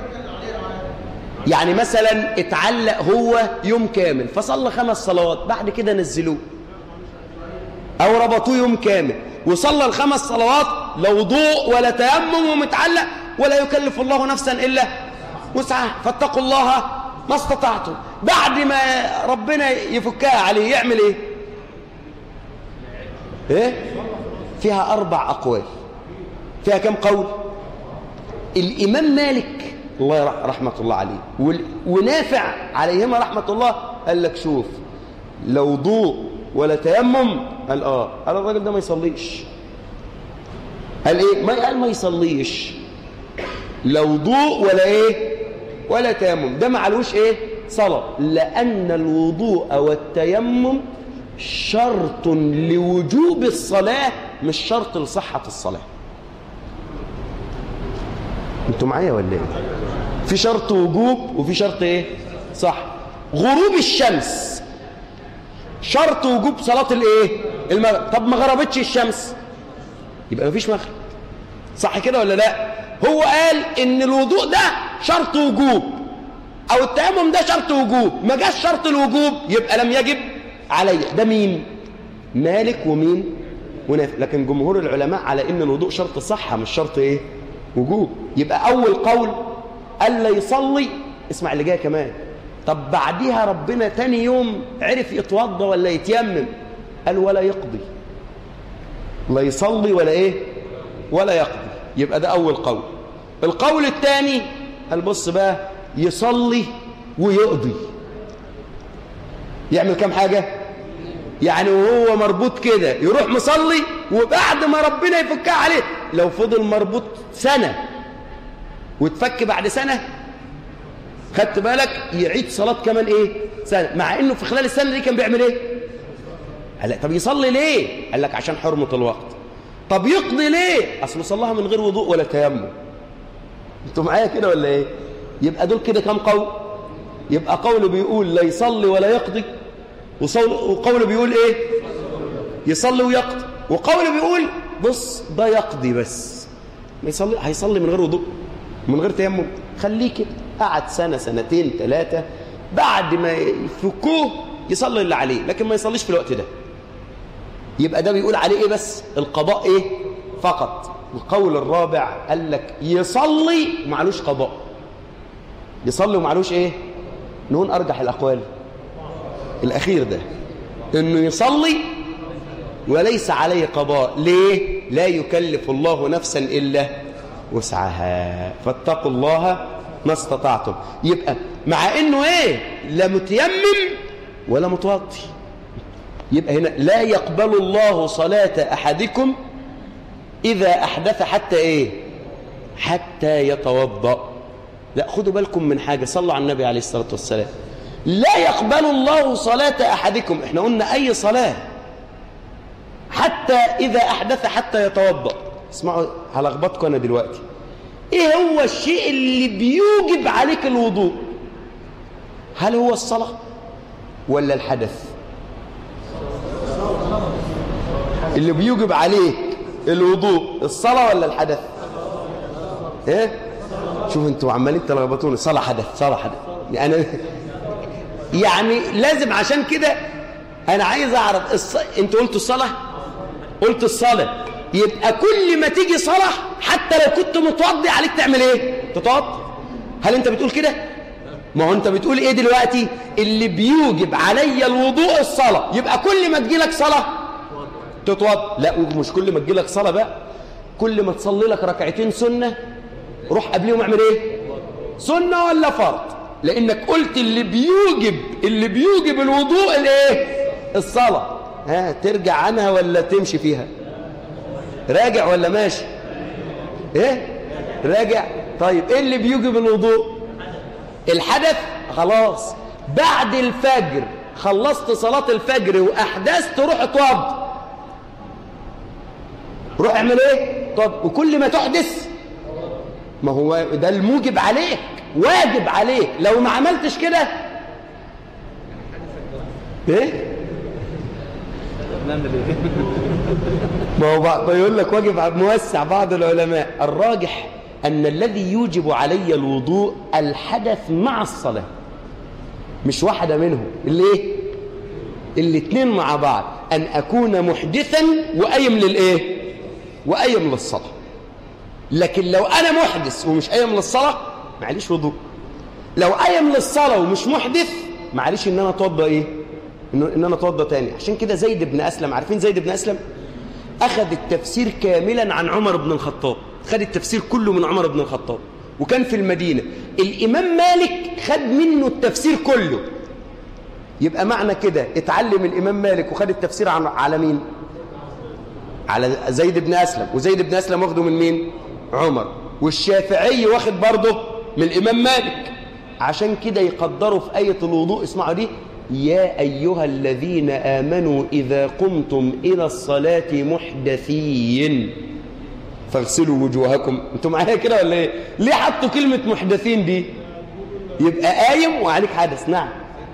يعني مثلا اتعلق هو يوم كامل فصلى خمس صلوات بعد كده نزلوه او ربطوه يوم كامل وصلى الخمس صلوات لا وضوء ولا تيمم ومتعلق ولا يكلف الله نفسا الا وسعها فاتقوا الله ما استطعتم بعد ما ربنا يفكها عليه يعمل ايه ايه فيها اربع اقوال فيها كم قول الامام مالك الله يرح- رحمه الله عليه وال- ونافع عليهما رحمه الله قال لك شوف لا وضوء ولا تيمم قال اه قال الراجل ده ما يصليش قال ايه ما قال ما يصليش لا وضوء ولا ايه ولا تيمم ده ما علوش ايه صلاه لان الوضوء والتيمم شرط لوجوب الصلاه مش شرط لصحه الصلاه انتوا معايا ولا ايه في شرط وجوب وفي شرط ايه صح غروب الشمس شرط وجوب صلاة الايه المغرب طب ما غربتش الشمس يبقى مفيش مغرب صح كده ولا لا هو قال ان الوضوء ده شرط وجوب او التيمم ده شرط وجوب ما جاش شرط الوجوب يبقى لم يجب علي ده مين مالك ومين ونافع لكن جمهور العلماء على ان الوضوء شرط صحة مش شرط ايه وجوب يبقى اول قول الا يصلي اسمع اللي جاي كمان طب بعديها ربنا تاني يوم عرف يتوضى ولا يتيمم قال ولا يقضي لا يصلي ولا ايه ولا يقضي يبقى ده اول قول القول الثاني قال بص بقى يصلي ويقضي يعمل كام حاجة يعني وهو مربوط كده يروح مصلي وبعد ما ربنا يفكها عليه لو فضل مربوط سنة وتفك بعد سنة خدت بالك يعيد صلاة كمان ايه سنة مع انه في خلال السنة دي كان بيعمل ايه قال لك طب يصلي ليه قال لك عشان حرمة الوقت طب يقضي ليه اصله صلاها من غير وضوء ولا تيمم انتوا معايا كده ولا ايه يبقى دول كده كام قول يبقى قول بيقول لا يصلي ولا يقضي وصول- وقول بيقول ايه يصلي ويقضي وقول بيقول بص ده يقضي بس ما يصلي هيصلي من غير وضوء من غير تيمم خليه كده قعد سنة سنتين ثلاثة بعد ما يفكوه يصلي اللي عليه لكن ما يصليش في الوقت ده يبقى ده بيقول عليه ايه بس القضاء ايه فقط القول الرابع قال لك يصلي ومعلوش قضاء يصلي ومعلوش ايه نقول ارجح الاقوال الاخير ده انه يصلي وليس عليه قضاء ليه لا يكلف الله نفسا الا وسعها فاتقوا الله ما استطعتم يبقى مع انه ايه لا متيمم ولا متوضي يبقى هنا لا يقبل الله صلاة أحدكم إذا أحدث حتى إيه حتى يتوضأ لا خدوا بالكم من حاجة صلوا على النبي عليه الصلاة والسلام لا يقبل الله صلاة أحدكم احنا قلنا أي صلاة حتى إذا أحدث حتى يتوضأ اسمعوا هلخبطكم أنا دلوقتي إيه هو الشيء اللي بيوجب عليك الوضوء هل هو الصلاة ولا الحدث اللي بيوجب عليك الوضوء الصلاة ولا الحدث ايه شوف انتوا عمالين تلخبطوني صلاة حدث صلاة حدث يعني يعني لازم عشان كده انا عايز اعرف الص... انتوا قلتوا الصلاة قلت الصلاة يبقى كل ما تيجي صلاة حتى لو كنت متوضي عليك تعمل ايه تتوضي هل انت بتقول كده ما هو انت بتقول ايه دلوقتي اللي بيوجب علي الوضوء الصلاة يبقى كل ما تجيلك صلاة تتوضى لا ومش كل ما تجيلك صلاة بقى كل ما تصلي لك ركعتين سنة روح قبليهم اعمل ايه سنة ولا فرض لانك قلت اللي بيوجب اللي بيوجب الوضوء الايه الصلاة ها ترجع عنها ولا تمشي فيها راجع ولا ماشي ايه راجع طيب ايه اللي بيوجب الوضوء الحدث خلاص بعد الفجر خلصت صلاة الفجر وأحدثت روح اتوضى روح اعمل ايه طب وكل ما تحدث ما هو ده الموجب عليك واجب عليك لو ما عملتش كده ايه ما هو بعض يقول لك واجب موسع بعض العلماء الراجح أن الذي يوجب علي الوضوء الحدث مع الصلاة مش واحدة منهم اللي ايه الاثنين مع بعض أن أكون محدثا وأيم للإيه وأيم للصلاة لكن لو أنا محدث ومش أيم للصلاة معليش وضوء لو أيم للصلاة ومش محدث معليش إن أنا أتوضى إيه إن إن أنا أتوضى تاني عشان كده زيد بن أسلم عارفين زيد بن أسلم أخذ التفسير كاملا عن عمر بن الخطاب خد التفسير كله من عمر بن الخطاب وكان في المدينة الإمام مالك خد منه التفسير كله يبقى معنى كده اتعلم الإمام مالك وخد التفسير عن على مين على زيد بن أسلم وزيد بن أسلم واخده من مين عمر والشافعي واخد برضه من الإمام مالك عشان كده يقدروا في آية الوضوء اسمعوا دي يا أيها الذين آمنوا إذا قمتم إلى الصلاة محدثين فاغسلوا وجوهكم انتوا معايا كده ولا ايه ليه حطوا كلمة محدثين دي يبقى قايم وعليك حدث نعم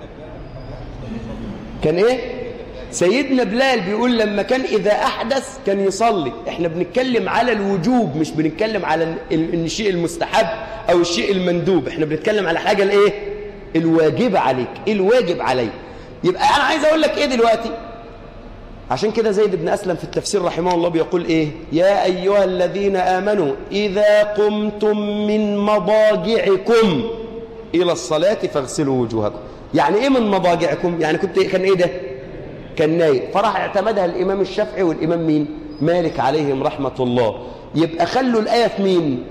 كان ايه سيدنا بلال بيقول لما كان إذا أحدث كان يصلي احنا بنتكلم على الوجوب مش بنتكلم على الشيء المستحب أو الشيء المندوب احنا بنتكلم على حاجة الايه الواجب عليك الواجب علي يبقى أنا عايز أقول لك ايه دلوقتي عشان كده زيد بن أسلم في التفسير رحمه الله بيقول إيه يا أيها الذين آمنوا إذا قمتم من مضاجعكم إلى الصلاة فاغسلوا وجوهكم يعني إيه من مضاجعكم يعني كنت كان إيه ده كان نايم فراح اعتمدها الإمام الشافعي والإمام مين مالك عليهم رحمة الله يبقى خلوا الآية في مين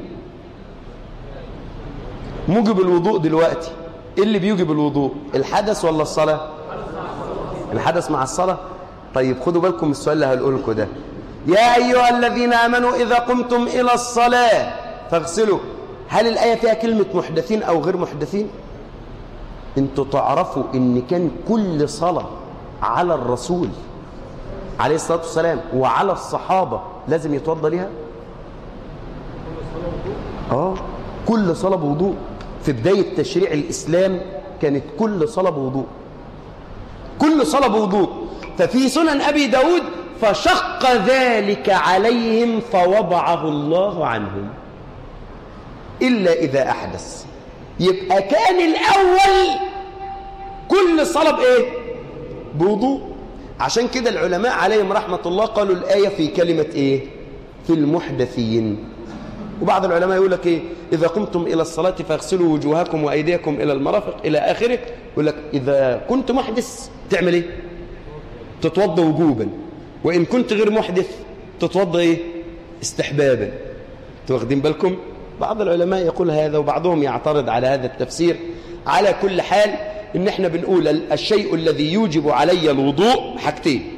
موجب الوضوء دلوقتي إيه اللي بيوجب الوضوء الحدث ولا الصلاة الحدث مع الصلاة طيب خدوا بالكم من السؤال اللي هقوله لكم ده يا أيها الذين آمنوا إذا قمتم إلى الصلاة فاغسلوا هل الآية فيها كلمة محدثين أو غير محدثين انتوا تعرفوا ان كان كل صلاة على الرسول عليه الصلاة والسلام وعلى الصحابة لازم يتوضى ليها اه كل صلاة بوضوء في بداية تشريع الإسلام كانت كل صلاة بوضوء كل صلاة بوضوء ففي سنن أبي داود فشق ذلك عليهم فوضعه الله عنهم إلا إذا أحدث يبقى كان الأول كل صلاة بإيه بوضوء عشان كده العلماء عليهم رحمة الله قالوا الآية في كلمة إيه في المحدثين وبعض العلماء يقول لك إيه إذا قمتم إلى الصلاة فاغسلوا وجوهكم وأيديكم إلى المرافق إلى آخره يقول لك إذا كنت محدث تعمل إيه تتوضى وجوبا وإن كنت غير محدث تتوضى إيه استحبابا واخدين بالكم بعض العلماء يقول هذا وبعضهم يعترض على هذا التفسير على كل حال إن إحنا بنقول الشيء الذي يوجب علي الوضوء حاجتين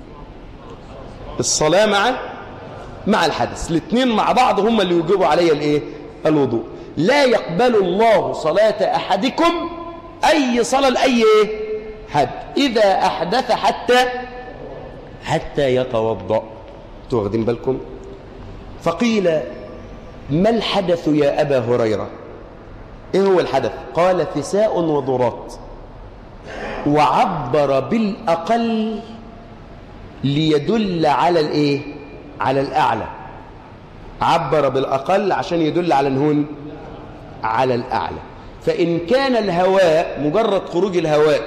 الصلاة مع مع الحدث الاثنين مع بعض هم اللي يوجبوا علي الايه الوضوء لا يقبل الله صلاة أحدكم أي صلاة لأي إيه؟ حد إذا أحدث حتى حتى يتوضأ واخدين بالكم فقيل ما الحدث يا أبا هريرة إيه هو الحدث قال فساء وضرات وعبر بالأقل ليدل على الإيه على الأعلى عبر بالأقل عشان يدل على الهون على الأعلى فإن كان الهواء مجرد خروج الهواء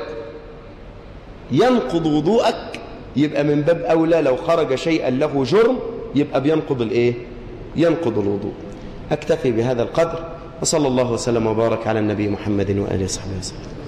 ينقض وضوءك يبقى من باب أولى لو خرج شيئا له جرم يبقى بينقض الإيه ينقض الوضوء أكتفي بهذا القدر وصلى الله وسلم وبارك على النبي محمد وآله وصحبه وسلم